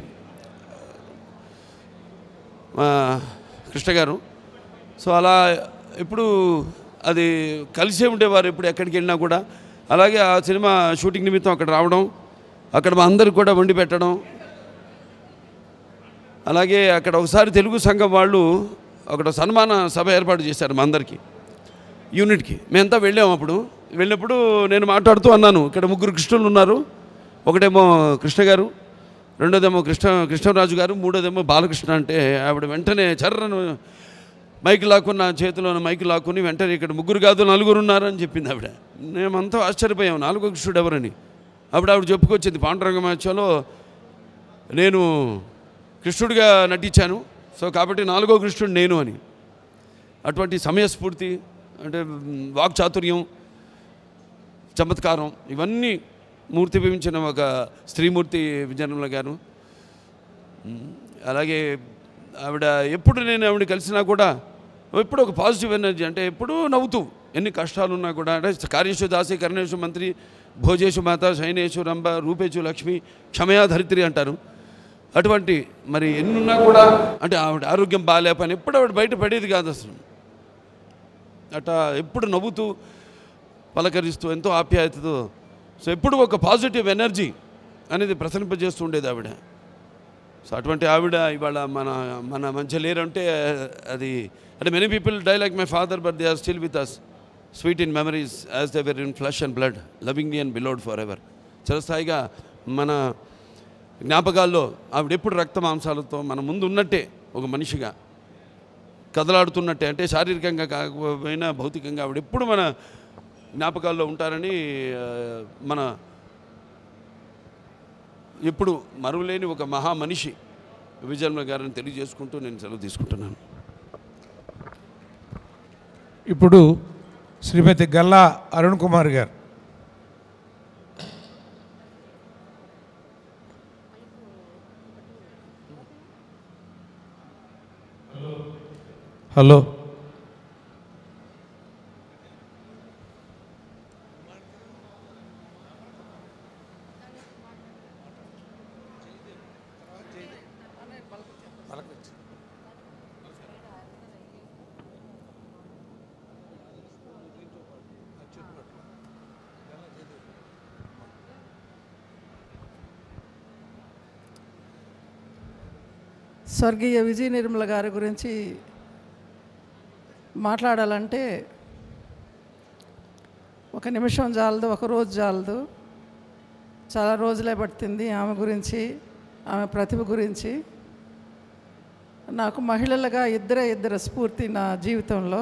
మా కృష్ణ గారు సో అలా ఎప్పుడు అది కలిసే ఉండేవారు ఎప్పుడు ఎక్కడికి వెళ్ళినా కూడా అలాగే ఆ సినిమా షూటింగ్ నిమిత్తం అక్కడ రావడం అక్కడ మా అందరికి కూడా వండి పెట్టడం అలాగే అక్కడ ఒకసారి తెలుగు సంఘం వాళ్ళు అక్కడ సన్మాన సభ ఏర్పాటు చేశారు మా అందరికీ యూనిట్కి మేమంతా వెళ్ళాము అప్పుడు వెళ్ళినప్పుడు నేను మాట్లాడుతూ అన్నాను ఇక్కడ ముగ్గురు కృష్ణులు ఉన్నారు ఒకటేమో కృష్ణ గారు రెండోదేమో కృష్ణ కృష్ణరాజు గారు మూడోదేమో బాలకృష్ణ అంటే ఆవిడ వెంటనే చర్రను మైక్ లాక్కున్న చేతిలో మైక్ లాక్కుని వెంటనే ఇక్కడ ముగ్గురు కాదు నలుగురు ఉన్నారు అని చెప్పింది ఆవిడ మేమంతా ఆశ్చర్యపోయాం నాలుగో కృష్ణుడు ఎవరని అప్పుడు ఆవిడ చెప్పుకొచ్చింది పాండురంగ మహోత్సవంలో నేను కృష్ణుడిగా నటించాను సో కాబట్టి నాలుగో కృష్ణుడు నేను అని అటువంటి సమయస్ఫూర్తి అంటే మ్, వాక్చాతుర్యం చమత్కారం ఇవన్నీ మూర్తి భవించిన ఒక స్త్రీమూర్తి విజయనిర్మల గారు మ్, అలాగే ఆవిడ ఎప్పుడు నేను ఆవిడ కలిసినా కూడా ఎప్పుడు ఒక పాజిటివ్ ఎనర్జీ అంటే ఎప్పుడూ నవ్వుతూ ఎన్ని కష్టాలు ఉన్నా కూడా అంటే కార్యేషు దాసి కరణేషు మంత్రి భోజేషు మాత శైనేషు రంభ రూపేషు లక్ష్మి క్షమయా ధరిత్రి అంటారు అటువంటి మరి ఎన్నున్నా కూడా అంటే ఆవిడ ఆరోగ్యం బాగాలేపని ఎప్పుడు ఆవిడ బయట పడేది కాదు అసలు అట్లా ఎప్పుడు నవ్వుతూ పలకరిస్తూ ఎంతో ఆప్యాయతతో సో ఎప్పుడు ఒక పాజిటివ్ ఎనర్జీ అనేది ప్రసరింపజేస్తూ ఉండేది ఆవిడ సో అటువంటి ఆవిడ ఇవాళ మన మన మంచి లేరంటే అది అంటే many people die like my father but they are still with us sweet in memories as they were in flesh and blood loving and beloved forever చిరస్థాయిగా మన జ్ఞాపకాల్లో ఆవిడ ఎప్పుడు రక్త మాంసాలతో మన ముందు ఉన్నట్టే ఒక మనిషిగా కదలాడుతున్నట్టే అంటే శారీరకంగా కాకపోయినా భౌతికంగా ఆవిడ ఎప్పుడు మన జ్ఞాపకాల్లో ఉంటారని ఆ, మన ఎప్పుడు మరువలేని ఒక మహా మనిషి విజయన్మ గారిని తెలియజేసుకుంటూ నేను సెలవు తీసుకుంటున్నాను ఇప్పుడు శ్రీమతి గల్లా అరుణ్ కుమార్ గారు హలో స్వర్గీయ విజయ నిర్మల గారి గురించి మాట్లాడాలంటే ఒక నిమిషం చాలదు ఒక రోజు చాలదు చాలా రోజులే పడుతుంది ఆమె గురించి ఆమె ప్రతిభ గురించి నాకు మహిళలుగా ఇద్దరే ఇద్దరు స్ఫూర్తి నా జీవితంలో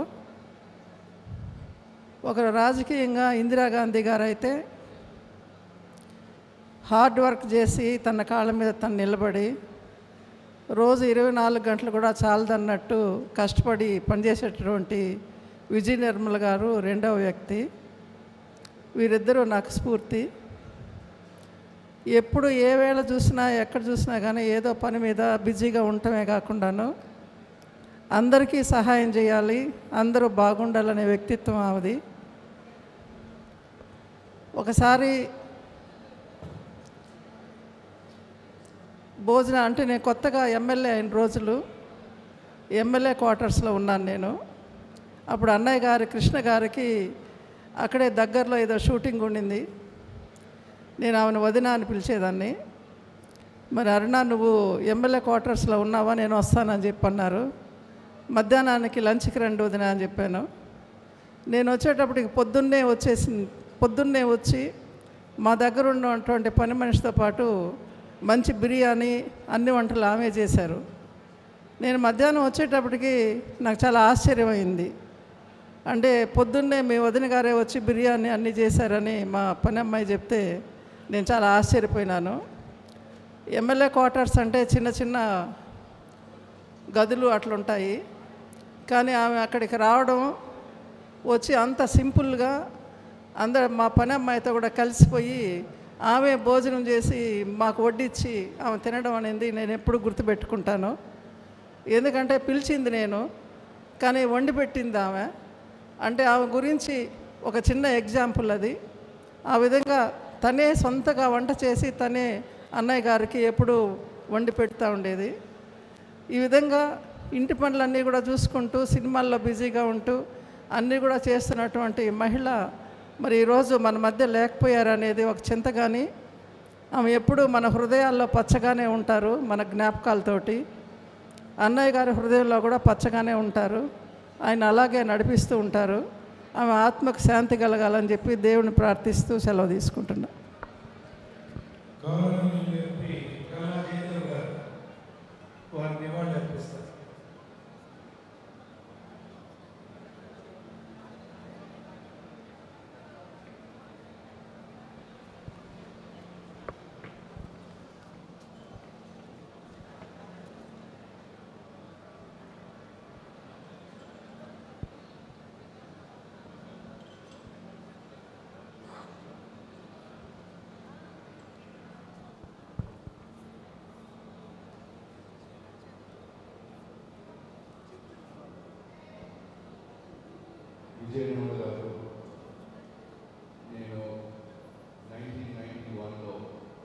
ఒకరు రాజకీయంగా ఇందిరాగాంధీ గారు అయితే హార్డ్ వర్క్ చేసి తన కాళ్ళ మీద తను నిలబడి రోజు ఇరవై నాలుగు గంటలు కూడా చాలదన్నట్టు కష్టపడి పనిచేసేటటువంటి విజయ నిర్మల గారు రెండవ వ్యక్తి వీరిద్దరూ నాకు స్ఫూర్తి ఎప్పుడు ఏ వేళ చూసినా ఎక్కడ చూసినా కానీ ఏదో పని మీద బిజీగా ఉండటమే కాకుండాను అందరికీ సహాయం చేయాలి అందరూ బాగుండాలనే వ్యక్తిత్వం ఆమెది ఒకసారి భోజనం అంటే నేను కొత్తగా ఎమ్మెల్యే అయిన రోజులు ఎమ్మెల్యే క్వార్టర్స్లో ఉన్నాను నేను అప్పుడు అన్నయ్య గారి కృష్ణ గారికి అక్కడే దగ్గరలో ఏదో షూటింగ్ ఉండింది నేను ఆమెను వదిన అని పిలిచేదాన్ని మరి అరుణ నువ్వు ఎమ్మెల్యే క్వార్టర్స్లో ఉన్నావా నేను వస్తానని చెప్పి అన్నారు మధ్యాహ్నానికి లంచ్కి రండి వదిన అని చెప్పాను నేను వచ్చేటప్పటికి పొద్దున్నే వచ్చేసింది పొద్దున్నే వచ్చి మా దగ్గర ఉన్నటువంటి పని మనిషితో పాటు మంచి బిర్యానీ అన్ని వంటలు ఆమె చేశారు నేను మధ్యాహ్నం వచ్చేటప్పటికి నాకు చాలా ఆశ్చర్యమైంది అంటే పొద్దున్నే మీ వదిన గారే వచ్చి బిర్యానీ అన్నీ చేశారని మా పని అమ్మాయి చెప్తే నేను చాలా ఆశ్చర్యపోయినాను ఎమ్మెల్యే క్వార్టర్స్ అంటే చిన్న చిన్న గదులు అట్లుంటాయి కానీ ఆమె అక్కడికి రావడం వచ్చి అంత సింపుల్గా అందరు మా పని అమ్మాయితో కూడా కలిసిపోయి ఆమె భోజనం చేసి మాకు వడ్డించి ఆమె తినడం అనేది నేను ఎప్పుడు గుర్తుపెట్టుకుంటాను ఎందుకంటే పిలిచింది నేను కానీ వండి పెట్టింది ఆమె అంటే ఆమె గురించి ఒక చిన్న ఎగ్జాంపుల్ అది ఆ విధంగా తనే సొంతగా వంట చేసి తనే అన్నయ్య గారికి ఎప్పుడు వండి పెడతా ఉండేది ఈ విధంగా ఇంటి పనులన్నీ కూడా చూసుకుంటూ సినిమాల్లో బిజీగా ఉంటూ అన్నీ కూడా చేస్తున్నటువంటి మహిళ మరి ఈరోజు మన మధ్య లేకపోయారనేది ఒక చింత కానీ ఆమె ఎప్పుడూ మన హృదయాల్లో పచ్చగానే ఉంటారు మన జ్ఞాపకాలతోటి అన్నయ్య గారి హృదయంలో కూడా పచ్చగానే ఉంటారు ఆయన అలాగే నడిపిస్తూ ఉంటారు ఆమె ఆత్మకు శాంతి కలగాలని చెప్పి దేవుని ప్రార్థిస్తూ సెలవు తీసుకుంటున్నా వారి నివాళులు అర్పిస్తారు విజయనగరం గారు నేను నైన్టీన్ నైన్టీ వన్లో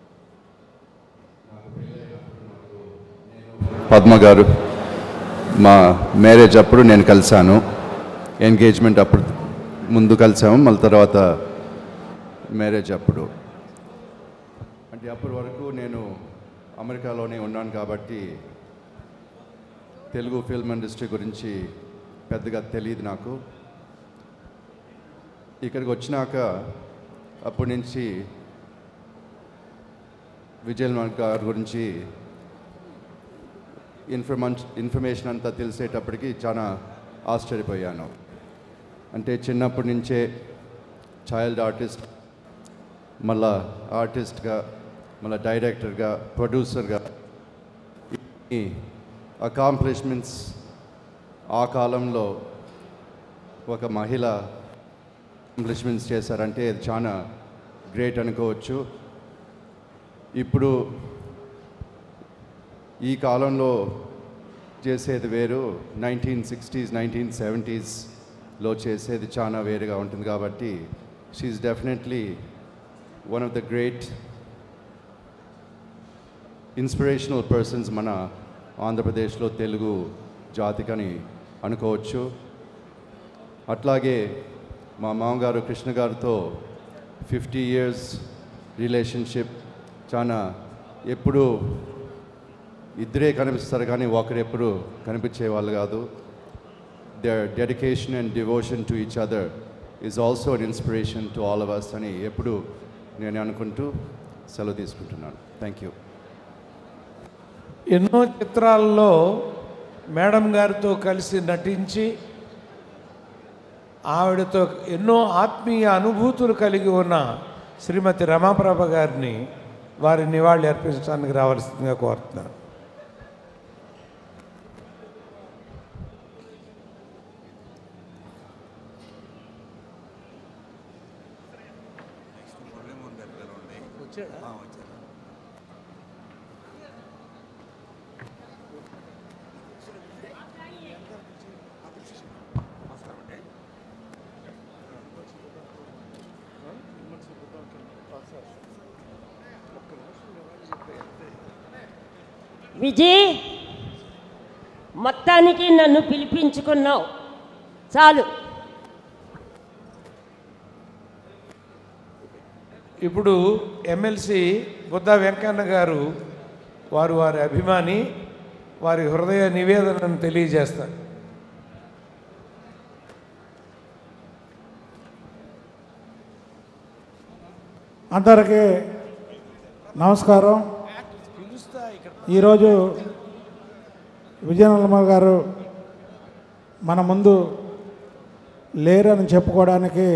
నాకు పెళ్ళైనప్పుడు నాకు నేను పద్మ గారు మా మ్యారేజ్ అప్పుడు నేను కలిశాను ఎంగేజ్మెంట్ అప్పుడు ముందు కలిసాము మళ్ళీ తర్వాత మ్యారేజ్ అప్పుడు అంటే అప్పటి వరకు నేను అమెరికాలోనే ఉన్నాను కాబట్టి తెలుగు ఫిల్మ్ ఇండస్ట్రీ గురించి పెద్దగా తెలియదు నాకు ఇక్కడికి వచ్చినాక అప్పటి నుంచి విజయ్ గారి గురించి ఇన్ఫర్మన్ ఇన్ఫర్మేషన్ అంతా తెలిసేటప్పటికి చాలా ఆశ్చర్యపోయాను అంటే చిన్నప్పటి నుంచే చైల్డ్ ఆర్టిస్ట్ మళ్ళా ఆర్టిస్ట్గా మళ్ళీ డైరెక్టర్గా ప్రొడ్యూసర్గా ఈ అకాంప్లిష్మెంట్స్ ఆ కాలంలో ఒక మహిళ అకాంప్లిష్మెంట్స్ చేశారంటే అది చాలా గ్రేట్ అనుకోవచ్చు ఇప్పుడు ఈ కాలంలో చేసేది వేరు నైన్టీన్ సిక్స్టీస్ నైన్టీన్ సెవెంటీస్లో చేసేది చాలా వేరుగా ఉంటుంది కాబట్టి she definitely one of the great inspirational persons మన ఆంధ్రప్రదేశ్లో తెలుగు జాతికని అనుకోవచ్చు అట్లాగే మా మామగారు కృష్ణ గారితో ఫిఫ్టీ ఇయర్స్ రిలేషన్షిప్ చాలా ఎప్పుడు ఇద్దరే కనిపిస్తారు కానీ ఒకరు ఎప్పుడు కనిపించే వాళ్ళు కాదు their dedication and devotion to each other is also an inspiration to all of us అని ఎప్పుడు నేను అనుకుంటూ సెలవు తీసుకుంటున్నాను థ్యాంక్ యూ ఎన్నో చిత్రాల్లో మేడం గారితో కలిసి నటించి ఆవిడతో ఎన్నో ఆత్మీయ అనుభూతులు కలిగి ఉన్న శ్రీమతి రమాప్రభ గారిని వారి నివాళి అర్పించడానికి రావాల్సిందిగా కోరుతున్నాను విజయ్ మొత్తానికి నన్ను పిలిపించుకున్నావు చాలు ఇప్పుడు ఎమ్మెల్సీ బుద్ధా వెంకన్న గారు వారు వారి అభిమాని వారి హృదయ నివేదనను తెలియజేస్తారు అందరికీ నమస్కారం ఈరోజు విజయనగరమ్మ గారు మన ముందు లేరని చెప్పుకోవడానికి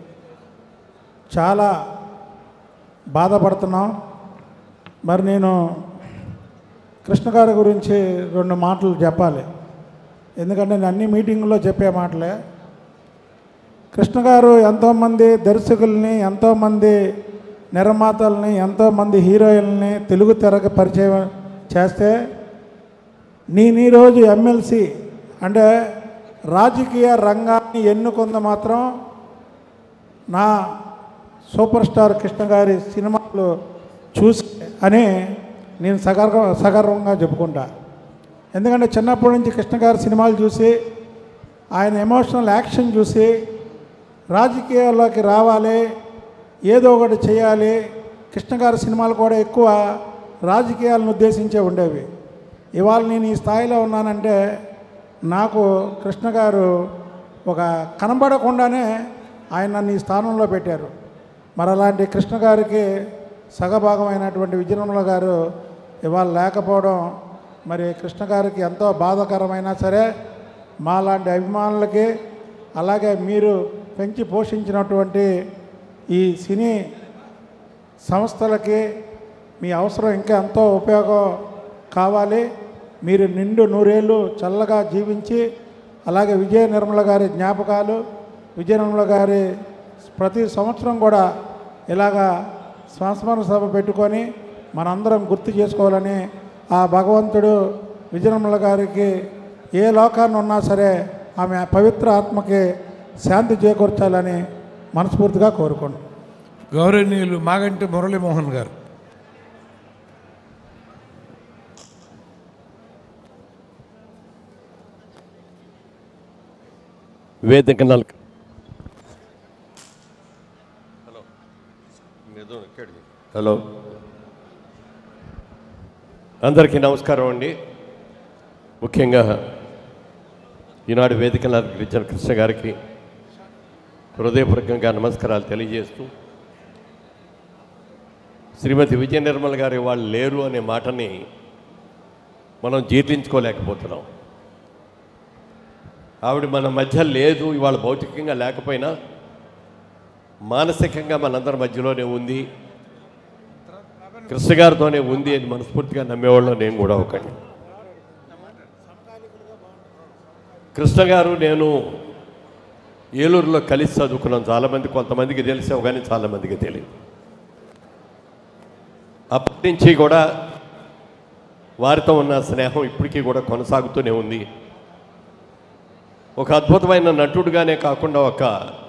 చాలా బాధపడుతున్నాం మరి నేను కృష్ణ గారి గురించి రెండు మాటలు చెప్పాలి ఎందుకంటే నేను అన్ని మీటింగుల్లో చెప్పే మాటలే కృష్ణ గారు ఎంతోమంది దర్శకుల్ని ఎంతోమంది నిర్మాతల్ని ఎంతోమంది హీరోయిన్ని తెలుగు తెరకు పరిచయం చేస్తే నేను ఈరోజు ఎమ్మెల్సీ అంటే రాజకీయ రంగాన్ని ఎన్నుకుంది మాత్రం నా సూపర్ స్టార్ కృష్ణ గారి సినిమాలు చూసి అని నేను సగర్వ సగర్వంగా చెప్పుకుంటా ఎందుకంటే చిన్నప్పటి నుంచి కృష్ణ గారి సినిమాలు చూసి ఆయన ఎమోషనల్ యాక్షన్ చూసి రాజకీయాల్లోకి రావాలి ఏదో ఒకటి చేయాలి కృష్ణ గారి సినిమాలు కూడా ఎక్కువ రాజకీయాలను ఉద్దేశించే ఉండేవి ఇవాళ నేను ఈ స్థాయిలో ఉన్నానంటే నాకు కృష్ణ గారు ఒక కనబడకుండానే ఆయన నన్ను ఈ స్థానంలో పెట్టారు మరి అలాంటి కృష్ణ గారికి సగభాగమైనటువంటి విజయనగరంలో గారు ఇవాళ లేకపోవడం మరి కృష్ణ గారికి ఎంతో బాధాకరమైనా సరే మాలాంటి అభిమానులకి అలాగే మీరు పెంచి పోషించినటువంటి ఈ సినీ సంస్థలకి మీ అవసరం ఇంకా ఎంతో ఉపయోగం కావాలి మీరు నిండు నూరేళ్ళు చల్లగా జీవించి అలాగే విజయ నిర్మల గారి జ్ఞాపకాలు విజయ నిర్మల గారి ప్రతి సంవత్సరం కూడా ఇలాగా సంస్మరణ సభ పెట్టుకొని మనందరం గుర్తు చేసుకోవాలని ఆ భగవంతుడు విజయ నిర్మల గారికి ఏ లోకాన్ని ఉన్నా సరే ఆమె పవిత్ర ఆత్మకి శాంతి చేకూర్చాలని మనస్ఫూర్తిగా కోరుకుంటున్నాను గౌరవనీయులు మాగంటి మురళీమోహన్ గారు వేదిక నల్క హలో అందరికీ నమస్కారం అండి ముఖ్యంగా ఈనాడు వేదిక గిరిజన కృష్ణ గారికి హృదయపూర్వకంగా నమస్కారాలు తెలియజేస్తూ శ్రీమతి విజయ నిర్మల్ గారి వాళ్ళు లేరు అనే మాటని మనం జీర్ణించుకోలేకపోతున్నాం ఆవిడ మన మధ్య లేదు ఇవాళ భౌతికంగా లేకపోయినా మానసికంగా మనందరి మధ్యలోనే ఉంది కృష్ణ గారితోనే ఉంది అని మనస్ఫూర్తిగా నమ్మేవాళ్ళు నేను కూడా ఒకండి కృష్ణ గారు నేను ఏలూరులో కలిసి చదువుకున్నాం చాలామంది కొంతమందికి తెలిసావు కానీ చాలామందికి తెలియదు అప్పటి నుంచి కూడా వారితో ఉన్న స్నేహం ఇప్పటికీ కూడా కొనసాగుతూనే ఉంది ఒక అద్భుతమైన నటుడుగానే కాకుండా ఒక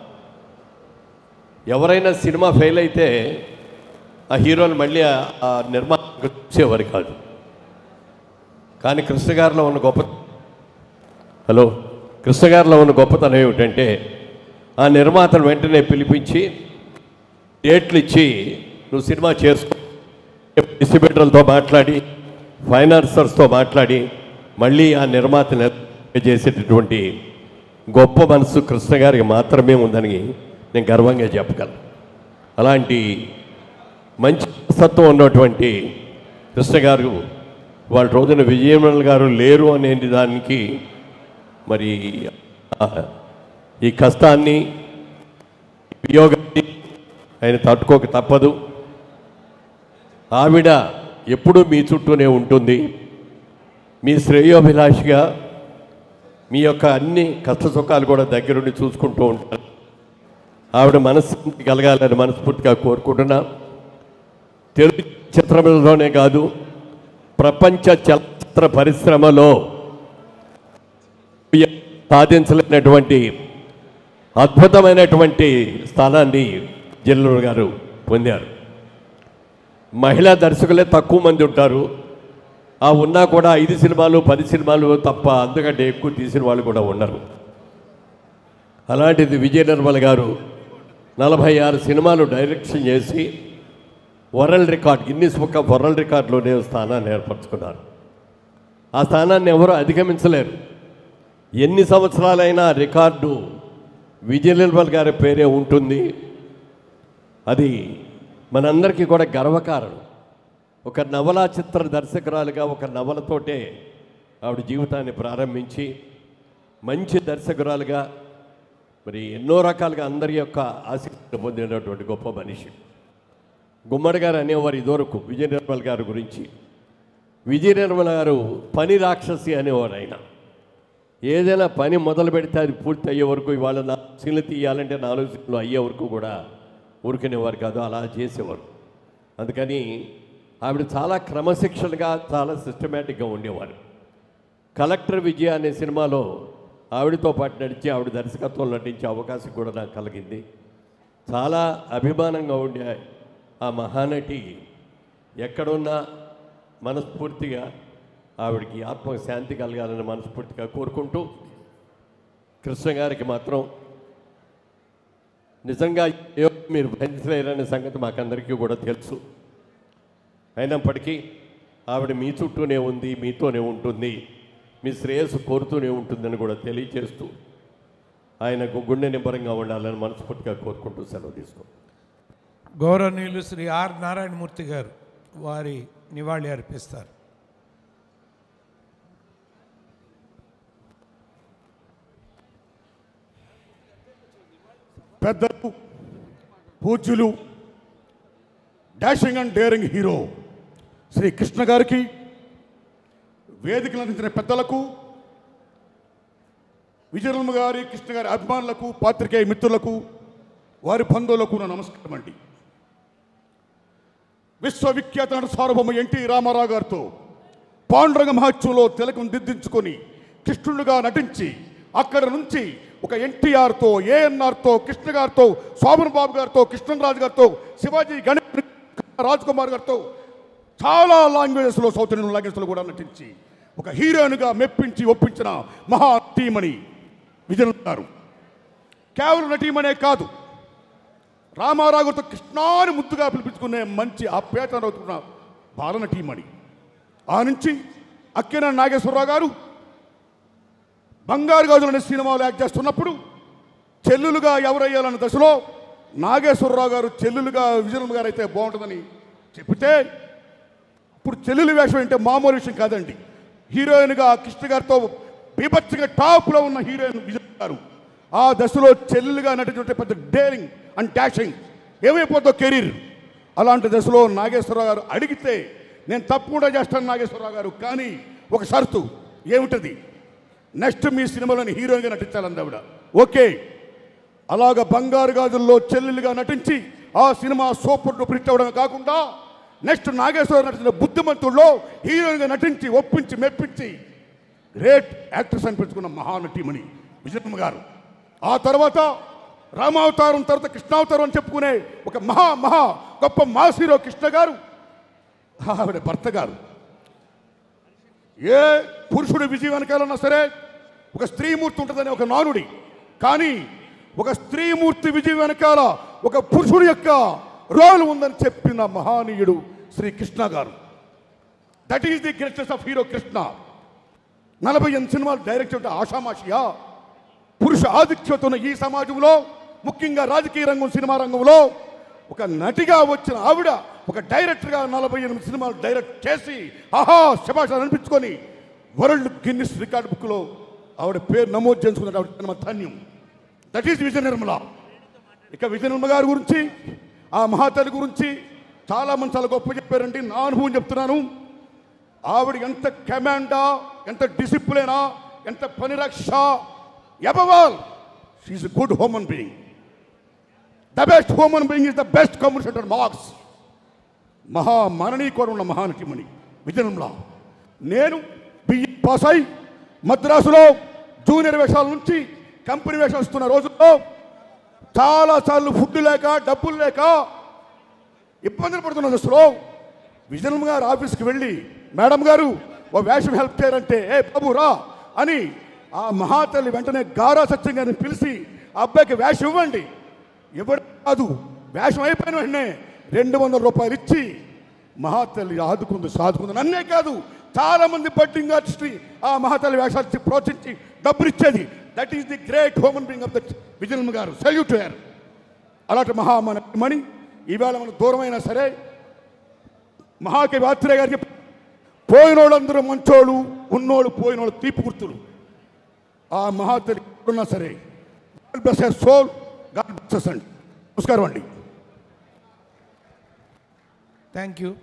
ఎవరైనా సినిమా ఫెయిల్ అయితే ఆ హీరోని మళ్ళీ ఆ- ఆ నిర్మాత చూసేవారు కాదు కానీ కృష్ణ గారిలో ఉన్న గొప్ప హలో కృష్ణ గారిలో ఉన్న గొప్పతనం ఏమిటంటే ఆ నిర్మాతను వెంటనే పిలిపించి డేట్లు ఇచ్చి నువ్వు సినిమా చేసుకో డిస్ట్రిబ్యూటర్లతో మాట్లాడి ఫైనాన్సర్స్తో మాట్లాడి మళ్ళీ ఆ నిర్మాతని చేసేటటువంటి గొప్ప మనసు కృష్ణ గారికి మాత్రమే ఉందని నేను గర్వంగా చెప్పగలను అలాంటి మంచి సత్వం ఉన్నటువంటి కృష్ణ గారు వాళ్ళ రోజున విజయమల్ గారు లేరు అనే దానికి మరి ఆ, ఈ కష్టాన్ని వియోగాన్ని ఆయన తట్టుకోక తప్పదు ఆవిడ ఎప్పుడూ మీ చుట్టూనే ఉంటుంది మీ శ్రేయోభిలాషిగా మీ యొక్క అన్ని కష్ట సుఖాలు కూడా దగ్గరుండి చూసుకుంటూ ఉంటారు ఆవిడ మనస్సు కలగాలని మనస్ఫూర్తిగా కోరుకుంటున్నా తెలుగు చిత్రంలోనే కాదు ప్రపంచ చలచిత్ర పరిశ్రమలో సాధించలేనటువంటి అద్భుతమైనటువంటి స్థానాన్ని జిల్లూరు గారు పొందారు మహిళా దర్శకులే తక్కువ మంది ఉంటారు ఆ ఉన్నా కూడా ఐదు సినిమాలు పది సినిమాలు తప్ప అంతకంటే ఎక్కువ తీసిన వాళ్ళు కూడా ఉన్నారు అలాంటిది విజయ నిర్మల్ గారు నలభై ఆరు సినిమాలు డైరెక్షన్ చేసి world record Guinness book of world రికార్డులోనే స్థానాన్ని ఏర్పరచుకున్నారు ఆ స్థానాన్ని ఎవరూ అధిగమించలేరు ఎన్ని సంవత్సరాలైనా ఆ రికార్డు విజయ నిర్మల్ గారి పేరే ఉంటుంది అది మనందరికీ కూడా గర్వకారణం ఒక నవలా చిత్ర దర్శకురాలుగా ఒక నవలతోటే ఆవిడ జీవితాన్ని ప్రారంభించి మంచి దర్శకురాలుగా మరి ఎన్నో రకాలుగా అందరి యొక్క ఆసక్తిని పొందినటువంటి గొప్ప మనిషి గుమ్మడి గారు అనేవారు ఇదివరకు విజయ నిర్మల్ గారి గురించి విజయ నిర్మల్ గారు పని రాక్షసి అనేవారు ఆయన ఏదైనా పని మొదలు పెడితే అది పూర్తి అయ్యే వరకు ఇవాళ నాలుగు సీన్లు తీయాలంటే నాలుగు సీన్లు అయ్యే వరకు కూడా ఊరుకునేవారు కాదు అలా చేసేవారు అందుకని ఆవిడ చాలా క్రమశిక్షణగా చాలా సిస్టమేటిక్గా ఉండేవారు కలెక్టర్ విజయ అనే సినిమాలో ఆవిడతో పాటు నడిచి ఆవిడ దర్శకత్వం నటించే అవకాశం కూడా నాకు కలిగింది చాలా అభిమానంగా ఉండే ఆ మహానటి ఎక్కడున్నా మనస్ఫూర్తిగా ఆవిడకి ఆత్మ శాంతి కలగాలని మనస్ఫూర్తిగా కోరుకుంటూ కృష్ణ గారికి మాత్రం నిజంగా ఏ మీరు భరించలేరనే సంగతి మాకందరికీ కూడా తెలుసు అయినప్పటికీ ఆవిడ మీ చుట్టూనే ఉంది మీతోనే ఉంటుంది మీ శ్రేయస్సు కోరుతూనే ఉంటుందని కూడా తెలియజేస్తూ ఆయనకు గుండె నింబరంగా ఉండాలని మనస్ఫూర్తిగా కోరుకుంటూ సెలవు తీసుకో గౌరవనీయులు శ్రీ ఆర్ నారాయణమూర్తి గారు వారి నివాళి అర్పిస్తారు పెద్దలు పూజ్యులు dashing and daring hero Shri Krishna గారికి వేదికలు అందించిన పెద్దలకు విజయనమ్మ గారి కృష్ణ గారి అభిమానులకు పాత్రికేయ మిత్రులకు వారి బంధువులకు నా నమస్కారం అండి విశ్వవిఖ్యాత నట సార్వభౌమ ఎన్టీ రామారావు గారితో పాండురంగ మహోత్సవంలో తిలకం దిద్దించుకొని కృష్ణుడుగా నటించి అక్కడ నుంచి ఒక ఎన్టీఆర్తో ఏఎన్ఆర్తో కృష్ణ గారితో శోభన్ బాబు గారితో కృష్ణరాజు గారితో శివాజీ గణేష్ రాజ్ కుమార్ గారితో చాలా లాంగ్వేజెస్లో సౌత్ ఇండియన్ లాంగ్వేజ్లో కూడా నటించి ఒక హీరోయిన్గా మెప్పించి ఒప్పించిన మహా నటీమణి విజయన్ గారు కేవలం నటీమణే కాదు రామారావు గారితో కృష్ణాని ముద్దుగా పిలిపించుకునే మంచి ఆప్యాయత అవుతున్న బాలనటీమణి ఆ నుంచి అక్కిన నాగేశ్వరరావు గారు బంగారు గాజులు అనే సినిమాలో యాక్ట్ చేస్తున్నప్పుడు చెల్లులుగా ఎవరయ్యాలన్న దశలో నాగేశ్వరరావు గారు చెల్లులుగా విజయనమ్మ గారు అయితే బాగుంటుందని చెప్తే ఇప్పుడు చెల్లెలు వేషం అంటే మామూలు విషయం కాదండి హీరోయిన్గా కృష్ణ గారితో బీభత్సంగా టాప్లో ఉన్న హీరోయిన్ విజయ్ గారు ఆ దశలో చెల్లెలుగా నటించే పెద్ద డేరింగ్ అండ్ డాషింగ్ ఏమైపోతుందో కెరీర్ అలాంటి దశలో నాగేశ్వరరావు గారు అడిగితే నేను తప్పకుండా చేస్తాను నాగేశ్వరరావు గారు కానీ ఒక షరతు ఏమిటది నెక్స్ట్ మీ సినిమాలోని హీరోయిన్గా నటించాలంది ఆవిడ ఓకే అలాగ బంగారు గాజుల్లో చెల్లెలుగా నటించి ఆ సినిమా సూపర్ డూపర్ హిట్ అవ్వడమే కాకుండా నెక్స్ట్ నాగేశ్వరరావు నటించిన బుద్ధిమంతుల్లో హీరోయిన్గా నటించి ఒప్పించి మెప్పించి గ్రేట్ యాక్ట్రెస్ అనిపించుకున్న మహానటీమణి విజయమ్మ గారు ఆ తర్వాత రామావతారం తర్వాత కృష్ణావతారం అని చెప్పుకునే ఒక మహా మహా గొప్ప మాస్ హీరో కృష్ణ గారు ఆవిడ భర్త గారు ఏ పురుషుడి విజయం వెనకాలన్నా సరే ఒక స్త్రీమూర్తి ఉంటుందని ఒక నానుడి కానీ ఒక స్త్రీమూర్తి విజయం వెనకాల ఒక పురుషుడి యొక్క రోల్ ఉందని చెప్పిన మహానీయుడు Shri Krishna garu that is the greatest of hero Krishna నలభై ఎనిమిది సినిమాలు డైరెక్ట్ అంటే ఆషామాషియా పురుష ఆధిక్యత ఉన్న ఈ సమాజంలో ముఖ్యంగా రాజకీయ రంగం సినిమా రంగంలో ఒక నటిగా వచ్చిన ఆవిడ ఒక డైరెక్టర్గా నలభై ఎనిమిది సినిమాలు డైరెక్ట్ చేసి ఆహా శభాష అనిపించుకొని వరల్డ్ గిన్నిస్ రికార్డ్ బుక్లో ఆవిడ పేరు నమోదు చేసుకున్నట్టు ఆవిడ జన్మ ధన్యం దట్ ఈస్ విజయ నిర్మల ఇక విజయ నిర్మల గారి గురించి ఆ మహాతల్లి గురించి చాలా మంది చాలా గొప్ప చెప్పారండి నా అనుభవం చెప్తున్నాను ఆవిడ ఎంత కమాండా ఎంత డిసిప్లినా ఎంత పనిరక్ష above all she good human being the best human being is the best communicator మార్క్స్ మహా మననీయకుడు ఉన్న మహానటిమణి విజయనంలా నేను బిఏ పాస్ అయి మద్రాసులో జూనియర్ వేషాల నుంచి కంపెనీ వేషాలు ఇస్తున్న రోజుల్లో చాలాసార్లు ఫుడ్ లేక డబ్బులు లేక ఇబ్బందులు పడుతున్న దశలో విజయనమ్మ గారు ఆఫీస్కి వెళ్ళి మేడం గారు ఓ వేషం హెల్ప్ చేయరంటే ఏ బాబు రా అని ఆ మహాతల్లి వెంటనే గారా సత్యం గారిని పిలిచి ఆ అబ్బాయికి వేషం ఇవ్వండి ఇవ్వడం కాదు వేషం అయిపోయిన వెంటనే రెండు వందల రూపాయలు ఇచ్చి మహాతల్లి ఆదుకుంది సాదుకుంది నన్నే కాదు చాలా మంది బడ్డింగ్ ఆర్టిస్ట్ని ఆ మహాతల్లి వేషాలు ఇచ్చి ప్రోత్సహించి డబ్బులు ఇచ్చేది that is the great human being of the Vijayamma garu salute గారు అలాంటి మహామణి ఈవేళ మనకు దూరమైనా సరే మహాకవి ఆత్రేయ గారికి పోయినోళ్ళందరూ మంచోళ్ళు ఉన్నోళ్ళు పోయినోళ్ళు తీపి గుర్తులు ఆ మహాతల్లి ఉన్నా సరే God bless soul God bless అండి నమస్కారం అండి థ్యాంక్ యూ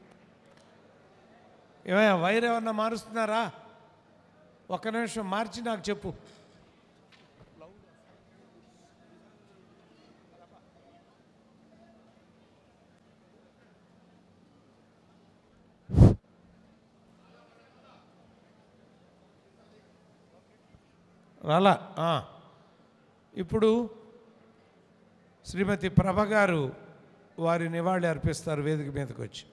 ఏమయ్యా వైర్ ఏమన్నా మారుస్తున్నారా ఒక్క నిమిషం మార్చి నాకు చెప్పు రాలా ఆ. ఇప్పుడు శ్రీమతి ప్రభ గారు వారి నివాళి అర్పిస్తారు వేదిక మీదకి వచ్చి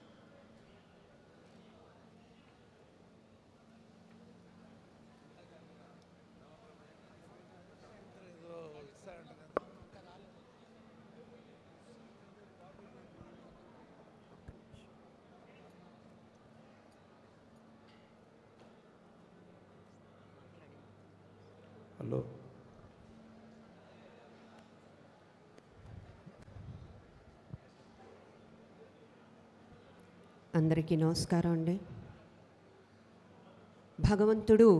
హలో అందరికీ నమస్కారం అండి భగవంతుడు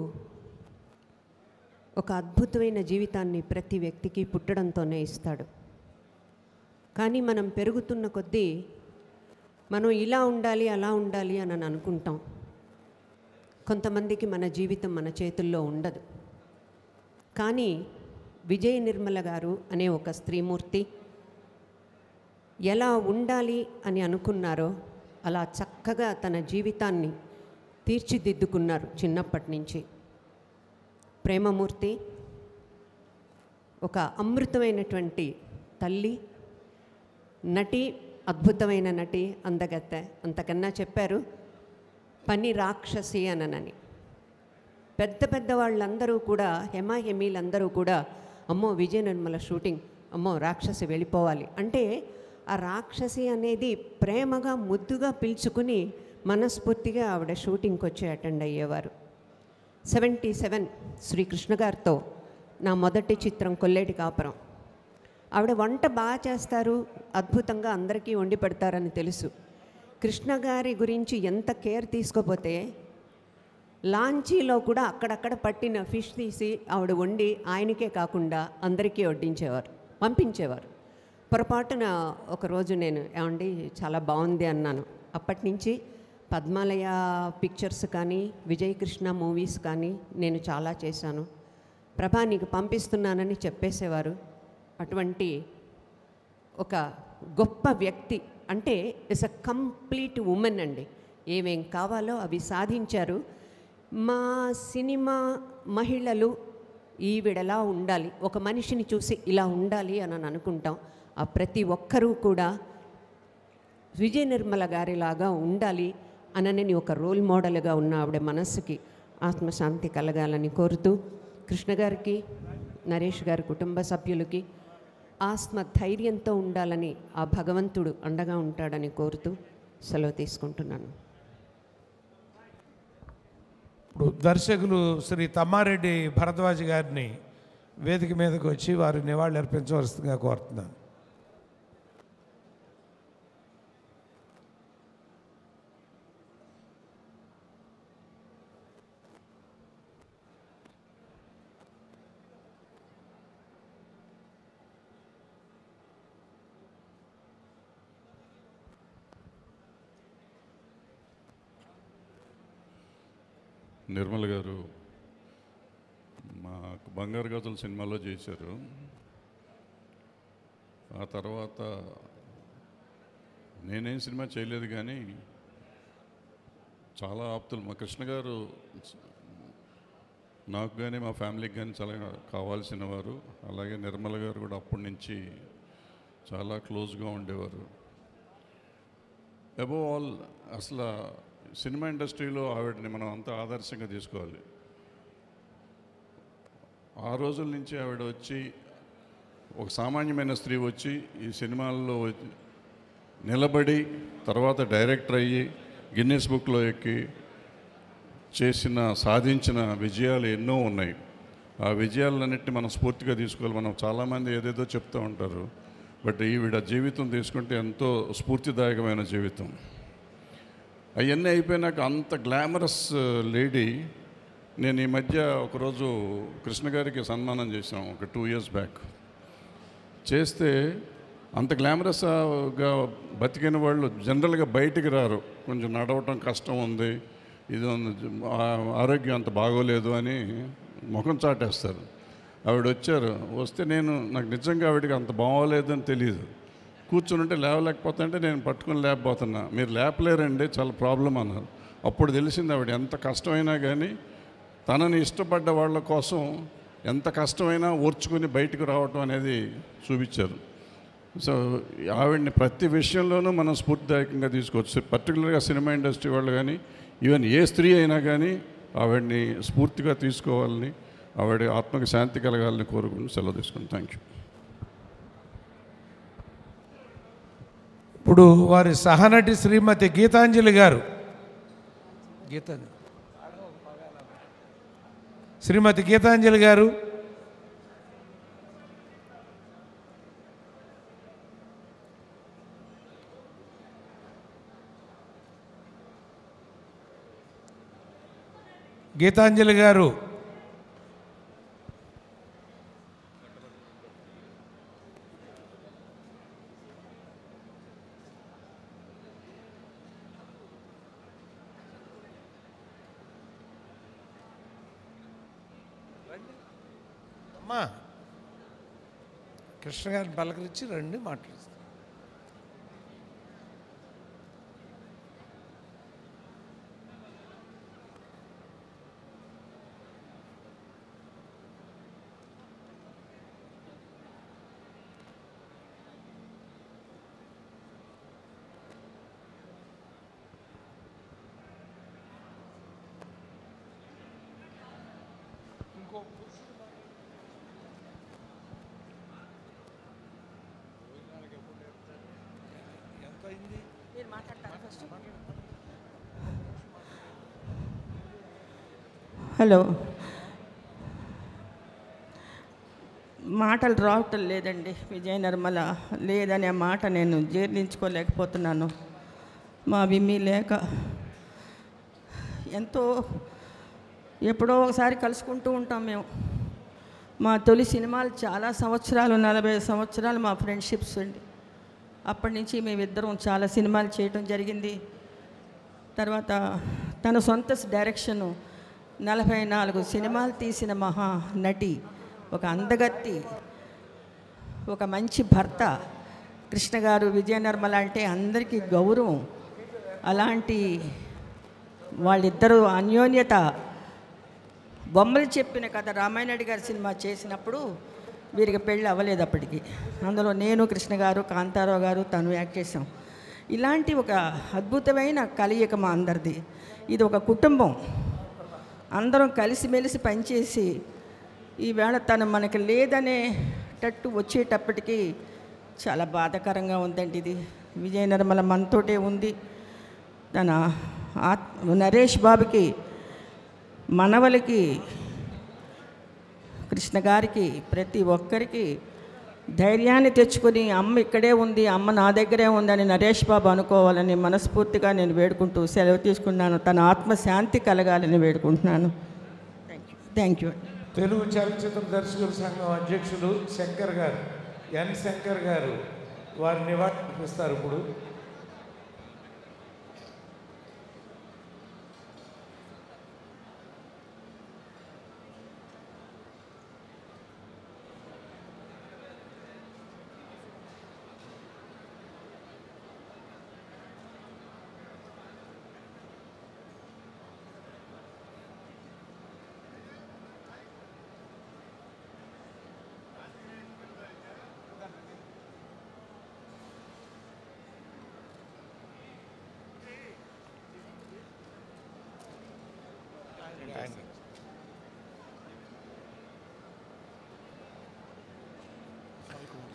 ఒక అద్భుతమైన జీవితాన్ని ప్రతి వ్యక్తికి పుట్టడంతోనే ఇస్తాడు కానీ మనం పెరుగుతున్న కొద్దీ మనం ఇలా ఉండాలి అలా ఉండాలి అని అని అనుకుంటాం కొంతమందికి మన జీవితం మన చేతుల్లో ఉండదు కానీ విజయ నిర్మల గారు అనే ఒక స్త్రీమూర్తి ఎలా ఉండాలి అని అనుకున్నారో అలా చక్కగా తన జీవితాన్ని తీర్చిదిద్దుకున్నారు చిన్నప్పటి నుంచి ప్రేమమూర్తి ఒక అమృతమైనటువంటి తల్లి నటి అద్భుతమైన నటి అందగత్తె అంతకన్నా చెప్పారు పని రాక్షసి అననని పెద్ద పెద్ద వాళ్ళందరూ కూడా హెమాహెమీలందరూ కూడా అమ్మో విజయ నిర్మల షూటింగ్ అమ్మో రాక్షసి వెళ్ళిపోవాలి అంటే ఆ రాక్షసి అనేది ప్రేమగా ముద్దుగా పిలుచుకుని మనస్ఫూర్తిగా ఆవిడ షూటింగ్కి వచ్చి అటెండ్ అయ్యేవారు సెవెంటీ సెవెన్ శ్రీకృష్ణ గారితో నా మొదటి చిత్రం కొల్లేటి కాపురం ఆవిడ వంట బాగా చేస్తారు అద్భుతంగా అందరికీ వండి పెడతారని తెలుసు కృష్ణ గారి గురించి ఎంత కేర్ తీసుకోపోతే లాంచీలో కూడా అక్కడక్కడ పట్టిన ఫిష్ తీసి ఆవిడ వండి ఆయనకే కాకుండా అందరికీ వడ్డించేవారు పంపించేవారు పొరపాటున ఒకరోజు నేను ఏమండి చాలా బాగుంది అన్నాను అప్పటి నుంచి పద్మాలయ పిక్చర్స్ కానీ విజయ్ కృష్ణ మూవీస్ కానీ నేను చాలా చేశాను ప్రభా నీకు పంపిస్తున్నానని చెప్పేసేవారు అటువంటి ఒక గొప్ప వ్యక్తి అంటే ఇస్ అ కంప్లీట్ ఉమెన్ అండి ఏమేం కావాలో అవి సాధించారు మా సినిమా మహిళలు ఈవిడలా ఉండాలి ఒక మనిషిని చూసి ఇలా ఉండాలి అని అని అనుకుంటాం ఆ ప్రతి ఒక్కరూ కూడా విజయ నిర్మల గారిలాగా ఉండాలి అనని ఒక రోల్ మోడల్గా ఉన్న ఆవిడ మనస్సుకి ఆత్మశాంతి కలగాలని కోరుతూ కృష్ణ గారికి నరేష్ గారి కుటుంబ సభ్యులకి ఆత్మ ధైర్యంతో ఉండాలని ఆ భగవంతుడు అండగా ఉంటాడని కోరుతూ సెలవు తీసుకుంటున్నాను ఇప్పుడు దర్శకులు శ్రీ తమ్మారెడ్డి భరద్వాజ్ గారిని వేదిక మీదకి వచ్చి వారి నివాళి అర్పించవలసిందిగా కోరుతున్నాను నిర్మల్ గారు మా బంగారు గజల సినిమాలో చేశారు ఆ తర్వాత నేనేం సినిమా చేయలేదు కానీ చాలా ఆప్తులు మా కృష్ణ గారు నాకు కానీ మా ఫ్యామిలీకి కానీ చాలా కావాల్సిన వారు అలాగే నిర్మల గారు కూడా అప్పటి నుంచి చాలా క్లోజ్గా ఉండేవారు అబోవ్ ఆల్ అసలు సినిమా ఇండస్ట్రీలో ఆవిడని మనం అంతా ఆదర్శంగా తీసుకోవాలి ఆ రోజుల నుంచి ఆవిడ వచ్చి ఒక సామాన్యమైన స్త్రీ వచ్చి ఈ సినిమాల్లో వచ్చి నిలబడి తర్వాత డైరెక్టర్ అయ్యి గిన్నెస్ బుక్లో ఎక్కి చేసిన సాధించిన విజయాలు ఎన్నో ఉన్నాయి ఆ విజయాలన్నింటినీ మనం స్ఫూర్తిగా తీసుకోవాలి మనం చాలామంది ఏదేదో చెప్తూ ఉంటారు బట్ ఈవిడ జీవితం తీసుకుంటే ఎంతో స్ఫూర్తిదాయకమైన జీవితం అవన్నీ అయిపోయినాక అంత గ్లామరస్ లేడీ నేను ఈ మధ్య ఒకరోజు కృష్ణ గారికి సన్మానం చేశాం ఒక టూ ఇయర్స్ బ్యాక్ చేస్తే అంత గ్లామరస్గా బతికిన వాళ్ళు జనరల్గా బయటికి రారు కొంచెం నడవటం కష్టం ఉంది ఇది ఉంది, ఆ- ఆరోగ్యం అంత బాగోలేదు అని ముఖం చాటేస్తారు ఆవిడ వచ్చారు వస్తే నేను నాకు నిజంగా ఆవిడకి అంత బాగోలేదని తెలియదు కూర్చుని ఉంటే లేవలేకపోతుంటే నేను పట్టుకొని లేకపోతున్నా మీరు లేపలేరండి చాలా ప్రాబ్లం అన్నారు అప్పుడు తెలిసింది ఆవిడ ఎంత కష్టమైనా కానీ తనని ఇష్టపడ్డ వాళ్ళ కోసం ఎంత కష్టమైనా ఓర్చుకొని బయటకు రావటం అనేది చూపించారు సో ఆవిడని ప్రతి విషయంలోనూ మనం స్ఫూర్తిదాయకంగా తీసుకోవచ్చు పర్టికులర్గా సినిమా ఇండస్ట్రీ వాళ్ళు కానీ ఈవెన్ ఏ స్త్రీ అయినా కానీ ఆవిడని స్ఫూర్తిగా తీసుకోవాలని ఆవిడ ఆత్మకి శాంతి కలగాలని కోరుకుని సెలవు తీసుకుని థ్యాంక్ యూ ఇప్పుడు వారి సహనటి శ్రీమతి గీతాంజలి గారు గీతాంజలి శ్రీమతి గీతాంజలి గారు గీతాంజలి గారు అమ్మా కృష్ణ గారిని పలకరించి రండి మాట్లాడుతాం హలో మాటలు రావటం లేదండి విజయ నిర్మల లేదనే మాట నేను జీర్ణించుకోలేకపోతున్నాను మా విమ్మి లేక ఎంతో ఎప్పుడో ఒకసారి కలుసుకుంటూ ఉంటాం మేము మా తొలి సినిమాలు చాలా సంవత్సరాలు నలభై సంవత్సరాలు మా ఫ్రెండ్షిప్స్ అండి అప్పటి నుంచి మేమిద్దరం చాలా సినిమాలు చేయటం జరిగింది తర్వాత తన సొంత డైరెక్షను నలభై నాలుగు సినిమాలు తీసిన మహా నటి ఒక అందగత్తి ఒక మంచి భర్త కృష్ణ గారు విజయ నిర్మల అంటే అందరికీ గౌరవం అలాంటి వాళ్ళిద్దరూ అన్యోన్యత బొమ్మలు చెప్పిన కథ రామాయణుడి గారి సినిమా చేసినప్పుడు వీరికి పెళ్ళి అవ్వలేదు అప్పటికి అందులో నేను కృష్ణ గారు కాంతారావు గారు తను యాక్ట్ చేసాం ఇలాంటి ఒక అద్భుతమైన కలయిక మా అందరిది ఇది ఒక కుటుంబం అందరం కలిసిమెలిసి పనిచేసి ఈవేళ తను మనకి లేదనేటట్టు వచ్చేటప్పటికి చాలా బాధాకరంగా ఉందండి ఇది విజయ నిర్మల మనతోటే ఉంది తన ఆత్ నరేష్ బాబుకి మనవలకి కృష్ణ గారికి ప్రతి ఒక్కరికి ధైర్యాన్ని తెచ్చుకొని అమ్మ ఇక్కడే ఉంది అమ్మ నా దగ్గరే ఉందని నరేష్ బాబు అనుకోవాలని మనస్ఫూర్తిగా నేను వేడుకుంటూ సెలవు తీసుకున్నాను తన ఆత్మశాంతి కలగాలని వేడుకుంటున్నాను థ్యాంక్ యూ తెలుగు చలనచిత్ర దర్శకుల సంఘం అధ్యక్షులు శంకర్ గారు ఎన్ శంకర్ గారు వారి నివాళులర్పిస్తారు ఇప్పుడు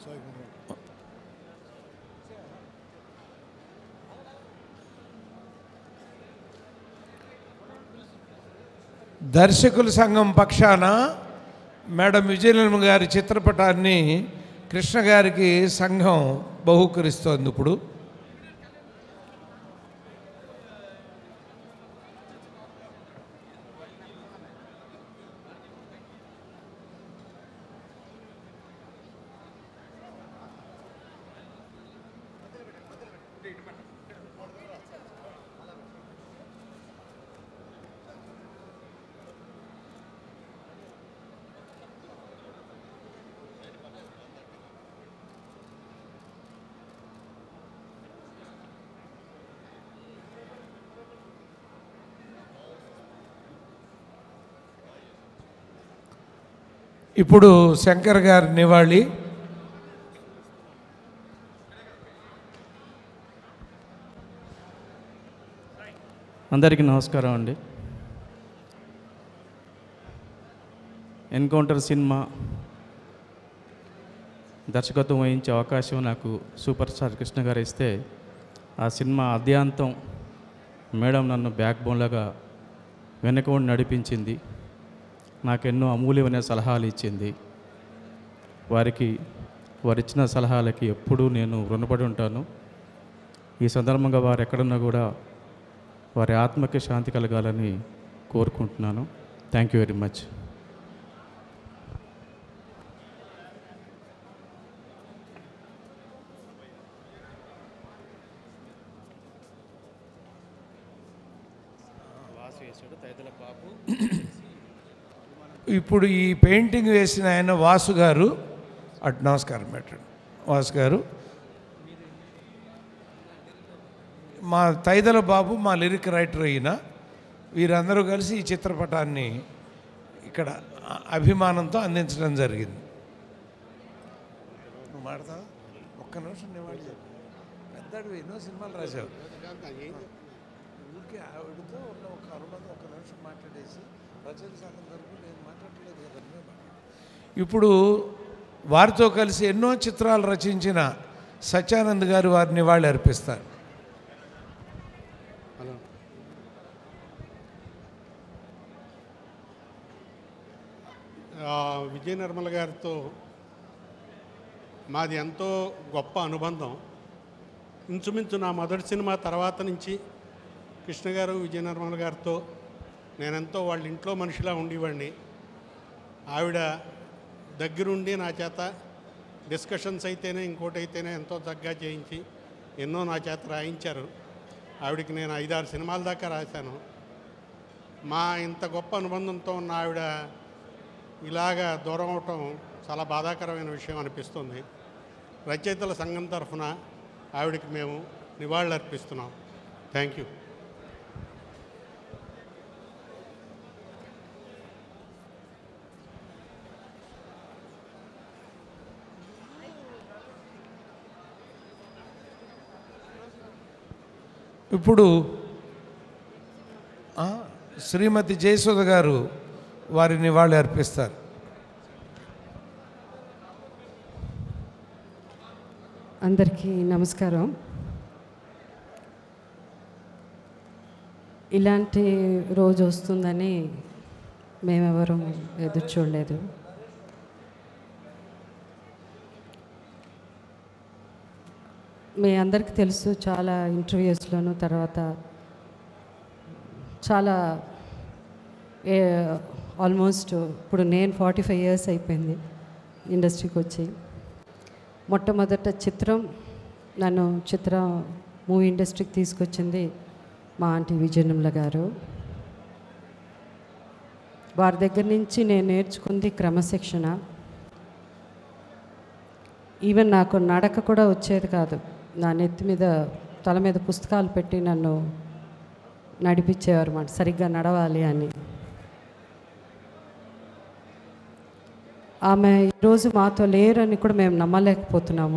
దర్శకుల సంఘం పక్షాన మేడం విజయలక్ష్మి గారి చిత్రపటాన్ని కృష్ణ గారికి సంఘం బహుకరిస్తోంది ఇప్పుడు ఇప్పుడు శంకర్ గారి నివాళి అందరికీ నమస్కారం అండి ఎన్కౌంటర్ సినిమా దర్శకత్వం వహించే అవకాశం నాకు సూపర్ స్టార్ కృష్ణ గారు ఇస్తే ఆ సినిమా అద్యాంతం మేడం నన్ను బ్యాక్ బోన్లాగా వెనక ఉండి నడిపించింది నాకు ఎన్నో అమూల్యమైన సలహాలు ఇచ్చింది వారికి వారు ఇచ్చిన సలహాలకి ఎప్పుడూ నేను రుణపడి ఉంటాను ఈ సందర్భంగా వారు ఎక్కడున్నా కూడా వారి ఆత్మకి శాంతి కలగాలని కోరుకుంటున్నాను థ్యాంక్ యూ వెరీ మచ్ ఇప్పుడు ఈ పెయింటింగ్ వేసిన ఆయన వాసు గారు అటు నమస్కారం పెట్టండి వాసు గారు మా తైదల బాబు మా లిరిక్ రైటర్ అయిన వీరందరూ కలిసి ఈ చిత్రపటాన్ని ఇక్కడ అ- అభిమానంతో అందించడం జరిగింది నువ్వు మాడతావా ఒక్క నిమిషం నివాళి చెప్పు పెద్దడు ఎన్నో సినిమాలు రాశావు ఊరికే ఆవిడతో ఉన్న ఒక అరుణతో ఒక నిమిషం మాట్లాడేసి రచన సంఘం తరపు నేను మాట్లాడలేదు కదా నువ్వే మాట్లాడు. ఇప్పుడు వారితో కలిసి ఎన్నో చిత్రాలు రచించిన సత్యానంద్ గారు వారిని వాళ్ళు అర్పిస్తారు హలో ఆ, విజయ నిర్మల గారితో మాది ఎంతో గొప్ప అనుబంధం ఇంచుమించు నా మొదటి సినిమా తర్వాత నుంచి కృష్ణ గారు విజయ నిర్మల గారితో నేనెంతో వాళ్ళ ఇంట్లో మనిషిలా ఉండేవాడిని ఆవిడ దగ్గరుండి నా చేత డిస్కషన్స్ అయితేనే ఇంకోటి అయితేనే ఎంతో చక్కగా చేయించి ఎన్నో నా చేత రాయించారు ఆవిడకి నేను ఐదారు సినిమాల దాకా రాశాను మా ఇంత గొప్ప అనుబంధంతో ఉన్న ఆవిడ ఇలాగా దూరం అవటం చాలా బాధాకరమైన విషయం అనిపిస్తుంది రచయితల సంఘం తరఫున ఆవిడకి మేము నివాళులు అర్పిస్తున్నాం థ్యాంక్ యూ ఇప్పుడు ఆ, శ్రీమతి జయసుధ గారు వారిని వాళ్ళు అర్పిస్తారు అందరికీ నమస్కారం ఇలాంటి రోజు వస్తుందని మేమెవరం ఎదురు చూడలేదు మీ అందరికీ తెలుసు చాలా ఇంటర్వ్యూస్లోను తర్వాత చాలా ఆల్మోస్ట్ ఇప్పుడు నేను ఫార్టీ ఫైవ్ ఇయర్స్ అయిపోయింది ఇండస్ట్రీకి వచ్చి మొట్టమొదట చిత్రం నన్ను చిత్ర మూవీ ఇండస్ట్రీకి తీసుకొచ్చింది మా ఆంటీ విజయనిమ్ల గారు వారి దగ్గర నుంచి నేను నేర్చుకుంది క్రమశిక్షణ ఈవెన్ నాకు నడక కూడా వచ్చేది కాదు నా నెత్తి మీద తల మీద పుస్తకాలు పెట్టి నన్ను నడిపించేవారు మాట సరిగ్గా నడవాలి అని ఆమె ఈరోజు మాతో లేరని కూడా మేము నమ్మలేకపోతున్నాము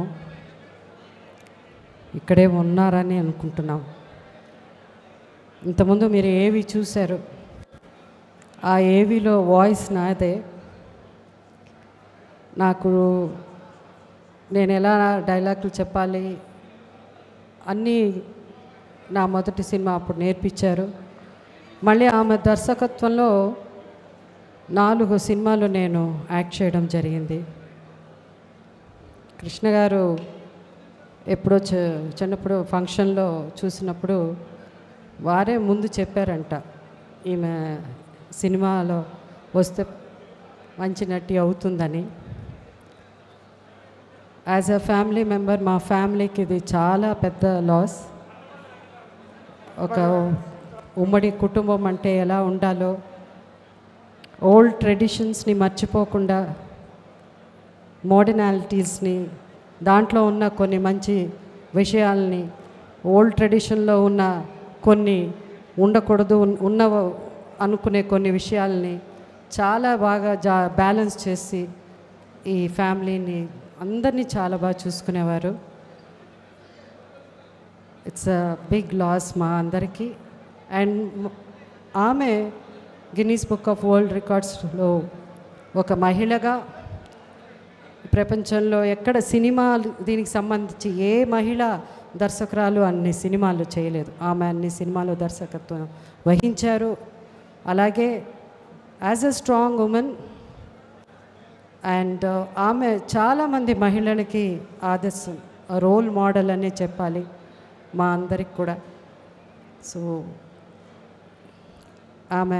ఇక్కడే ఉన్నారని అనుకుంటున్నాం ఇంతకుముందు మీరు ఏవి చూశారు ఆ ఏవిలో వాయిస్ నాదే నాకు నేను ఎలా డైలాగులు చెప్పాలి అన్నీ నా మొదటి సినిమా అప్పుడు నేర్పించారు మళ్ళీ ఆమె దర్శకత్వంలో నాలుగు సినిమాలు నేను యాక్ట్ చేయడం జరిగింది కృష్ణ గారు ఎప్పుడో చి చిన్నప్పుడు ఫంక్షన్లో చూసినప్పుడు వారే ముందు చెప్పారంట ఈమె సినిమాలో వస్తే మంచి నటి అవుతుందని యాజ్ అ ఫ్యామిలీ మెంబర్ మా ఫ్యామిలీకి ఇది చాలా పెద్ద లాస్ ఒక ఉమ్మడి కుటుంబం అంటే ఎలా ఉండాలో ఓల్డ్ ట్రెడిషన్స్ని మర్చిపోకుండా మోడర్నాలిటీస్ని దాంట్లో ఉన్న కొన్ని మంచి విషయాల్ని ఓల్డ్ ట్రెడిషన్లో ఉన్న కొన్ని ఉండకూడదు ఉన్- ఉన్న అనుకునే కొన్ని విషయాల్ని చాలా బాగా జా బ్యాలెన్స్ చేసి ఈ ఫ్యామిలీని అందరినీ చాలా బాగా చూసుకునేవారు ఇట్స్ అ బిగ్ లాస్ మా అందరికీ అండ్ ఆమె గిన్నీస్ బుక్ ఆఫ్ వరల్డ్ రికార్డ్స్లో ఒక మహిళగా ప్రపంచంలో ఎక్కడ సినిమాలు దీనికి సంబంధించి ఏ మహిళ దర్శకురాలు అన్ని సినిమాలు చేయలేదు ఆమె అన్ని సినిమాలు దర్శకత్వం వహించారు అలాగే as a strong women and ఆమె చాలామంది మహిళలకి ఆదర్శం రోల్ మోడల్ అనే చెప్పాలి మా అందరికి కూడా సో ఆమె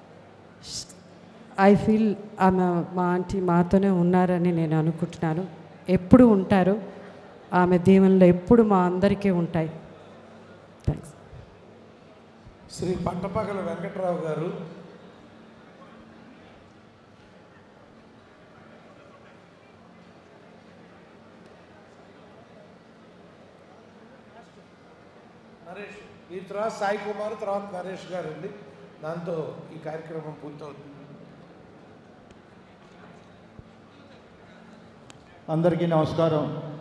ఐ ఫీల్ ఆమె మా ఆంటీ మాతోనే ఉన్నారని నేను అనుకుంటున్నాను ఎప్పుడు ఉంటారు ఆమె దీవెనలు ఎప్పుడు మా అందరికీ ఉంటాయి థ్యాంక్స్ శ్రీ పట్టపగల వెంకట్రావు గారు నరేష్ ఈ తర్వాత సాయి కుమార్ తర్వాత నరేష్ గారు అండి దాంతో ఈ కార్యక్రమం పూర్తవుతుంది అందరికీ నమస్కారం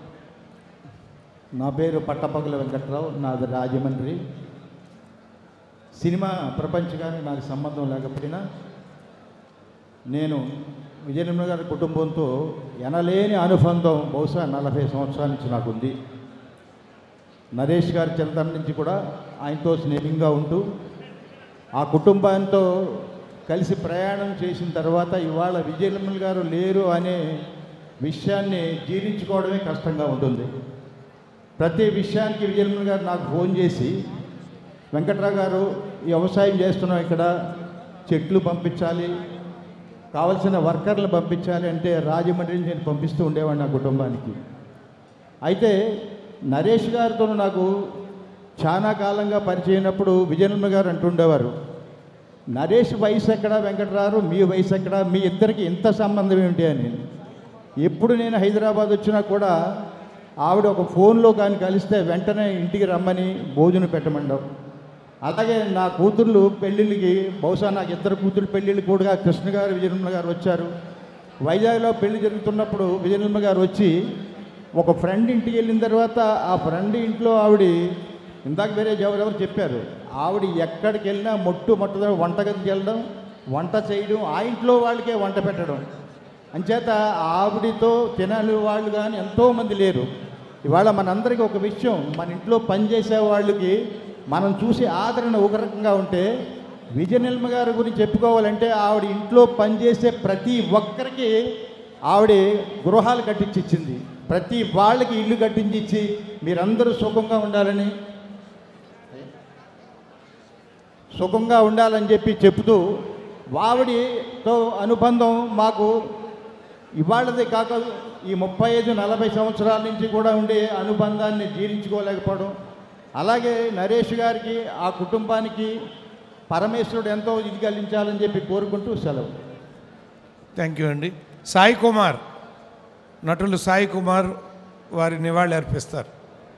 నా పేరు పట్టపగల వెంకట్రావు నాది రాజమండ్రి సినిమా ప్రపంచకానికి నాకు సంబంధం లేకపోయినా నేను విజయనిర్మ గారి కుటుంబంతో ఎనలేని అనుబంధం బహుశా నలభై సంవత్సరాల నుంచి నాకు ఉంది నరేష్ గారి చిన్నతనం నుంచి కూడా ఆయనతో స్నేహంగా ఉంటూ ఆ కుటుంబంతో కలిసి ప్రయాణం చేసిన తర్వాత ఇవాళ విజయనిర్మల్ గారు లేరు అనే విషయాన్ని జీర్ణించుకోవడమే కష్టంగా ఉంటుంది ప్రతి విషయానికి విజయనిర్మల్ గారు నాకు ఫోన్ చేసి వెంకట్రావు గారు ఈ వ్యవసాయం చేస్తున్నాం ఇక్కడ చెట్లు పంపించాలి కావలసిన వర్కర్లు పంపించాలి అంటే రాజమండ్రి నుంచి నేను పంపిస్తూ ఉండేవాడిని నా కుటుంబానికి అయితే నరేష్ గారితో నాకు చాలా కాలంగా పరిచయమైనప్పుడు విజయనిర్మ గారు అంటుండేవారు నరేష్ వయసు ఎక్కడ వెంకటరావు మీ వయసు ఎక్కడ మీ ఇద్దరికి ఇంత సంబంధం ఏమిటి అని ఎప్పుడు నేను హైదరాబాద్ వచ్చినా కూడా ఆవిడ ఒక ఫోన్లో కానీ కలిస్తే వెంటనే ఇంటికి రమ్మని భోజనం పెట్టమండం అలాగే నా కూతుర్లు పెళ్ళిళ్ళకి బహుశా నాకు ఇద్దరు కూతురు పెళ్ళిళ్ళు కూడా కృష్ణ గారు విజయనిర్మల గారు వచ్చారు వైజాగ్లో పెళ్లి జరుగుతున్నప్పుడు విజయనిర్మ గారు వచ్చి ఒక ఫ్రెండ్ ఇంటికి వెళ్ళిన తర్వాత ఆ ఫ్రెండ్ ఇంట్లో ఆవిడ ఇందాక వేరే ఎవరెవరు చెప్పారు ఆవిడ ఎక్కడికి వెళ్ళినా మొట్టు మొట్టమొదటి వంటగదికి వెళ్ళడం వంట చేయడం ఆ ఇంట్లో వాళ్ళకే వంట పెట్టడం అంచేత ఆవిడితో తినాలి వాళ్ళు కానీ ఎంతోమంది లేరు ఇవాళ మనందరికీ ఒక విషయం మన ఇంట్లో పనిచేసే వాళ్ళకి మనం చూసి ఆదరణ ఒక రకంగా ఉంటే విజయనిల్మ గారి గురించి చెప్పుకోవాలంటే ఆవిడ ఇంట్లో పనిచేసే ప్రతి ఒక్కరికి ఆవిడ గృహాలు కట్టించి ఇచ్చింది ప్రతి వాళ్ళకి ఇల్లు కట్టించి ఇచ్చి మీరందరూ సుఖంగా ఉండాలని సుఖంగా ఉండాలని చెప్పి చెప్తూ వావిడితో అనుబంధం మాకు ఇవాళది కాక ఈ ముప్పై ఐదు నలభై సంవత్సరాల నుంచి కూడా ఉండే అనుబంధాన్ని జీర్ణించుకోలేకపోవడం అలాగే నరేష్ గారికి ఆ కుటుంబానికి పరమేశ్వరుడు ఎంతో ఇది కలిగించాలని చెప్పి కోరుకుంటూ సెలవు థ్యాంక్ యూ అండి సాయి కుమార్ నటులు సాయి కుమార్ వారి నివాళి అర్పిస్తారు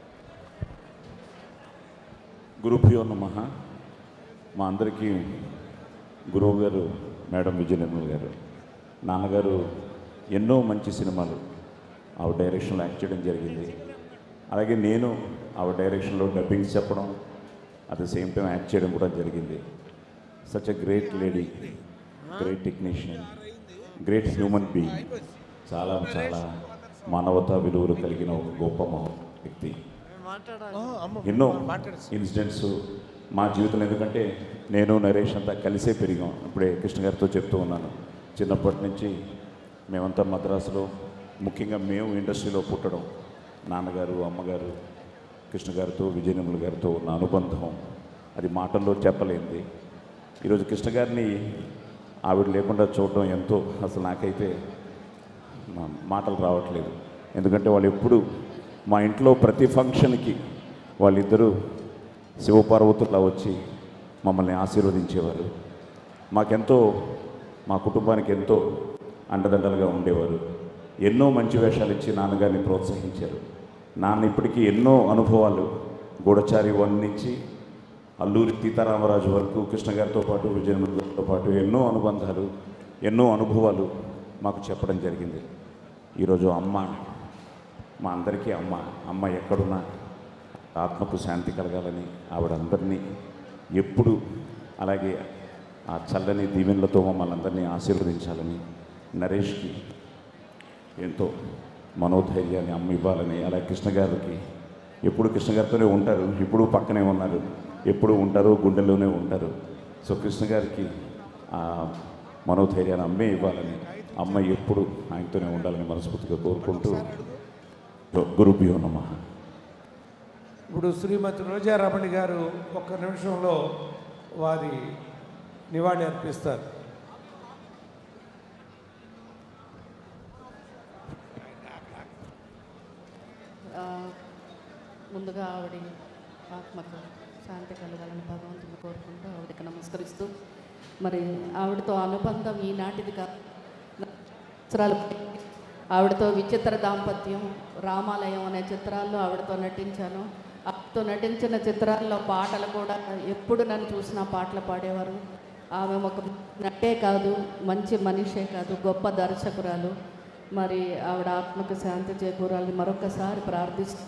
గురుభ్యో నమ మా అందరికీ గురువు గారు మేడం విజయ నిర్మల్ గారు నాన్నగారు ఎన్నో మంచి సినిమాలు ఆవిడ డైరెక్షన్లో యాక్ట్ చేయడం జరిగింది అలాగే నేను ఆవిడ డైరెక్షన్లో డబ్బింగ్స్ చెప్పడం at the same time act చేయడం కూడా జరిగింది such a great lady great technician great human being చాలా చాలా మానవతా విలువలు కలిగిన ఒక గొప్ప మహో వ్యక్తి ఎన్నో ఇన్సిడెంట్స్ మా జీవితంలో ఎందుకంటే నేను నరేష్ అంతా కలిసే పెరిగాం ఇప్పుడే కృష్ణ గారితో చెప్తూ ఉన్నాను చిన్నప్పటి నుంచి మేమంతా మద్రాసులో ముఖ్యంగా మేము ఇండస్ట్రీలో పుట్టడం నాన్నగారు అమ్మగారు కృష్ణ గారితో విజయనిర్మల గారితో ఉన్న అనుబంధం అది మాటల్లో చెప్పలేనిది ఈరోజు కృష్ణ గారిని ఆవిడ లేకుండా చూడడం ఎంతో అసలు నాకైతే మా- మాటలు రావట్లేదు ఎందుకంటే వాళ్ళు ఎప్పుడు మా ఇంట్లో ప్రతి ఫంక్షన్కి వాళ్ళిద్దరూ శివపార్వతులా వచ్చి మమ్మల్ని ఆశీర్వదించేవారు మాకెంతో మా కుటుంబానికి ఎంతో అండదండలుగా ఉండేవారు ఎన్నో మంచి వేషాలు ఇచ్చి నాన్నగారిని ప్రోత్సహించారు నాన్న ఇప్పటికీ ఎన్నో అనుభవాలు గూఢచారి వన్ నుంచి అల్లూరి సీతారామరాజు వరకు కృష్ణ గారితో పాటు విజయనగరం గారితో పాటు ఎన్నో అనుబంధాలు ఎన్నో అనుభవాలు మాకు చెప్పడం జరిగింది ఈరోజు అమ్మ మా అందరికీ అమ్మ అమ్మ ఎక్కడున్నా ఆత్మకు శాంతి కలగాలని ఆవిడ అందరినీ ఎప్పుడు అలాగే ఆ చల్లని దీవెనలతో మమ్మల్ని అందరినీ ఆశీర్వదించాలని నరేష్కి ఎంతో మనోధైర్యాన్ని అమ్మ ఇవ్వాలని అలాగే కృష్ణ గారికి ఎప్పుడు కృష్ణ గారితోనే ఉంటారు ఇప్పుడు పక్కనే ఉన్నారు ఎప్పుడు ఉంటారు గుండెల్లోనే ఉంటారు సో కృష్ణ గారికి ఆ మనోధైర్యాన్ని అమ్మే ఇవ్వాలని అమ్మ ఎప్పుడు ఆయనతోనే ఉండాలని మనస్ఫూర్తిగా కోరుకుంటూ గురుభ్యో నమః ఇప్పుడు శ్రీమతి రోజారమణి గారు ఒక్క నిమిషంలో వారి నివాళి అర్పిస్తారు ఆ, ముందుగా ఆవిడ ఆత్మకు శాంతి కలగాలని భగవంతుని కోరుకుంటూ ఆవిడకి నమస్కరిస్తూ మరి ఆవిడతో అనుబంధం ఈనాటిది కాదు సంవత్సరాలు ఆవిడతో విచిత్ర దాంపత్యం రామాలయం అనే చిత్రాల్లో ఆవిడతో నటించాను ఆవిడతో నటించిన చిత్రాల్లో పాటలు కూడా ఎప్పుడు నన్ను చూసినా పాటలు పాడేవారు ఆమె ఒక నటే కాదు మంచి మనిషే కాదు గొప్ప దర్శకురాలు మరి ఆవిడ ఆత్మకు శాంతి చేకూరాలని మరొకసారి ప్రార్థిస్తూ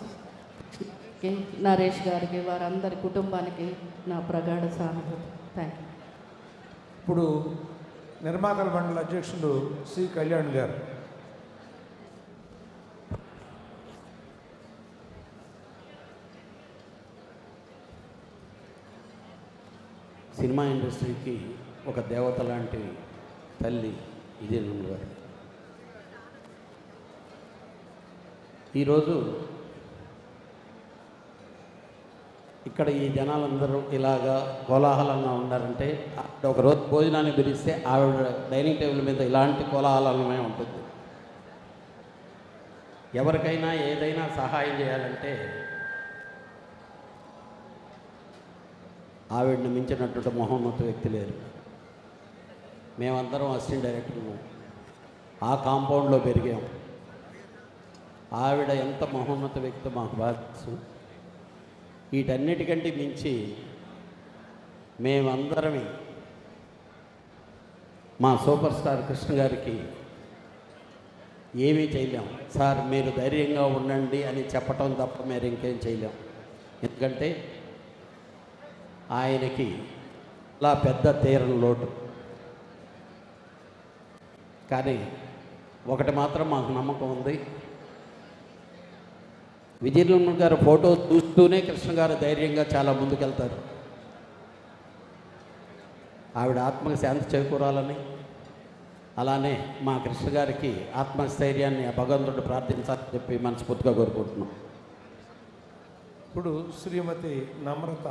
నరేష్ గారికి వారందరి కుటుంబానికి నా ప్రగాఢ సానుభూతి థ్యాంక్ యూ ఇప్పుడు నిర్మాతల మండలి అధ్యక్షులు సి కళ్యాణ్ గారు సినిమా ఇండస్ట్రీకి ఒక దేవత లాంటి తల్లి విజయనగరం గారు ఈరోజు ఇక్కడ ఈ జనాలందరూ ఇలాగా కోలాహలంగా ఉన్నారంటే ఆవిడ ఒక రోజు భోజనాన్ని పిలిస్తే ఆవిడ డైనింగ్ టేబుల్ మీద ఇలాంటి కోలాహలమే ఉంటుంది ఎవరికైనా ఏదైనా సహాయం చేయాలంటే ఆవిడని మించినటువంటి మహోన్నత వ్యక్తి లేరు మేమందరం అసిస్టెంట్ డైరెక్టర్లు ఆ కాంపౌండ్లో పెరిగాం ఆవిడ ఎంత మహోన్నత వ్యక్తి మాకు బాగా తెలుసు వీటన్నిటికంటే మించి మేమందరమే మా సూపర్ స్టార్ కృష్ణ గారికి ఏమీ చేయలేం సార్ మీరు ధైర్యంగా ఉండండి అని చెప్పటం తప్ప మీరు ఇంకేం చేయలేం ఎందుకంటే ఆయనకి అలా పెద్ద తీరం లోటు కానీ ఒకటి మాత్రం మాకు నమ్మకం ఉంది విజయనగరం గారు ఫోటో చూస్తూనే కృష్ణ గారు ధైర్యంగా చాలా ముందుకెళ్తారు ఆవిడ ఆత్మకి శాంతి చేకూరాలని అలానే మా కృష్ణ గారికి ఆత్మస్థైర్యాన్ని ఆ భగవంతుడు ప్రార్థించాలని చెప్పి మనస్ఫూర్తిగా కోరుకుంటున్నాం ఇప్పుడు శ్రీమతి నమ్రత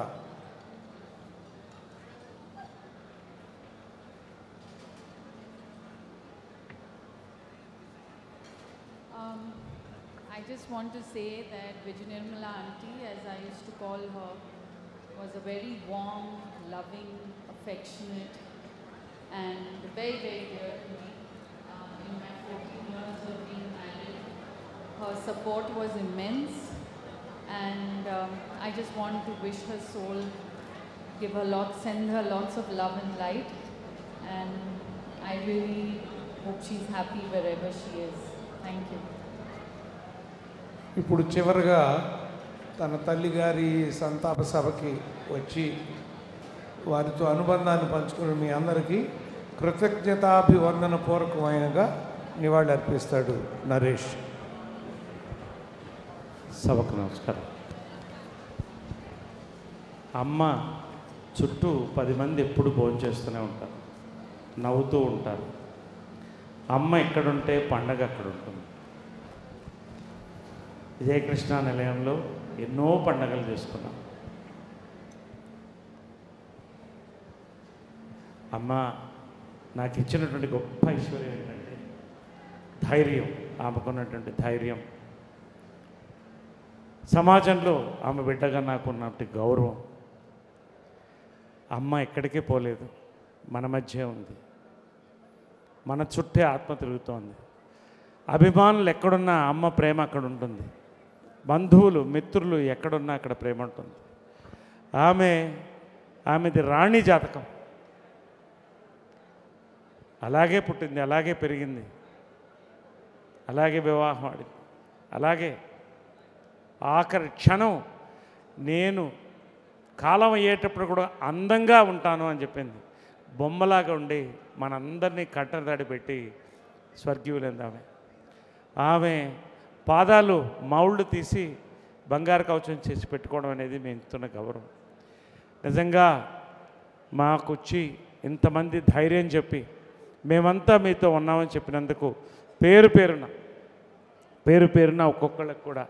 Um, I just want to say that Vijay auntie, as I used to call her, was a very warm, loving, affectionate, and very, very dear to me. Um, in my 14 years of being married, her support was immense, and um, I just want to wish her soul, give her lots, send her lots of love and light, and I really hope she's happy wherever she is. Thank you. ఇప్పుడు చివరిగా తన తల్లిగారి సంతాప సభకి వచ్చి వారితో అనుబంధాన్ని పంచుకుని మీ అందరికీ కృతజ్ఞతాభివందన పూర్వకమైనగా నివాళి అర్పిస్తాడు నరేష్ సభకు నమస్కారం అమ్మ చుట్టూ పది మంది ఎప్పుడు భోంచేస్తూనే ఉంటారు నవ్వుతూ ఉంటారు అమ్మ ఎక్కడుంటే పండగ అక్కడ ఉంటుంది విజయకృష్ణ నిలయంలో ఎన్నో పండగలు చేసుకున్నాం అమ్మ నాకు ఇచ్చినటువంటి గొప్ప ఐశ్వర్యం ఏంటంటే ధైర్యం ఆమెకున్నటువంటి ధైర్యం సమాజంలో ఆమె బిడ్డగా నాకున్నటువంటి గౌరవం అమ్మ ఎక్కడికి పోలేదు మన మధ్య ఉంది మన చుట్టే ఆత్మ తిరుగుతోంది అభిమానులు ఎక్కడున్నా అమ్మ ప్రేమ అక్కడ ఉంటుంది బంధువులు మిత్రులు ఎక్కడున్నా అక్కడ ప్రేమ ఉంటుంది ఆమె ఆమెది రాణి జాతకం అలాగే పుట్టింది అలాగే పెరిగింది అలాగే వివాహం ఆడింది అలాగే ఆఖరి క్షణం నేను కాలం అయ్యేటప్పుడు కూడా అందంగా ఉంటాను అని చెప్పింది బొమ్మలాగా ఉండి మనందరినీ కట్టదాడి పెట్టి స్వర్గీయులైంది ఆమె ఆమె పాదాలు మౌళ్ళు తీసి బంగారు కవచం చేసి పెట్టుకోవడం అనేది మేము ఇస్తున్న గౌరవం నిజంగా మాకొచ్చి ఇంతమంది ధైర్యం చెప్పి మేమంతా మీతో ఉన్నామని చెప్పినందుకు పేరు పేరున పేరు పేరున ఒక్కొక్కళ్ళకి కూడా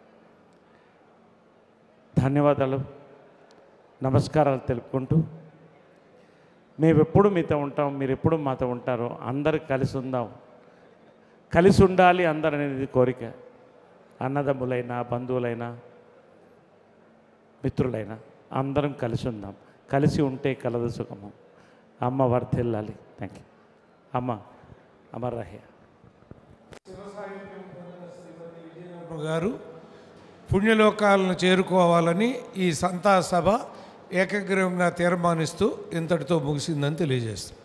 ధన్యవాదాలు నమస్కారాలు తెలుపుకుంటూ మేము ఎప్పుడు మీతో ఉంటాం మీరు ఎప్పుడు మాతో ఉంటారో అందరు కలిసి ఉందాం కలిసి ఉండాలి అందరు అనేది కోరిక అన్నదమ్ములైనా బంధువులైనా మిత్రులైనా అందరం కలిసి ఉందాం కలిసి ఉంటే కలదు సుఖము అమ్మ వర్ధిల్లాలి థ్యాంక్ యూ అమ్మ అమర్ రహ్య గారు పుణ్యలోకాలను చేరుకోవాలని ఈ సంతా సభ ఏకగ్రీవంగా తీర్మానిస్తూ ఇంతటితో ముగిసిందని తెలియజేస్తాం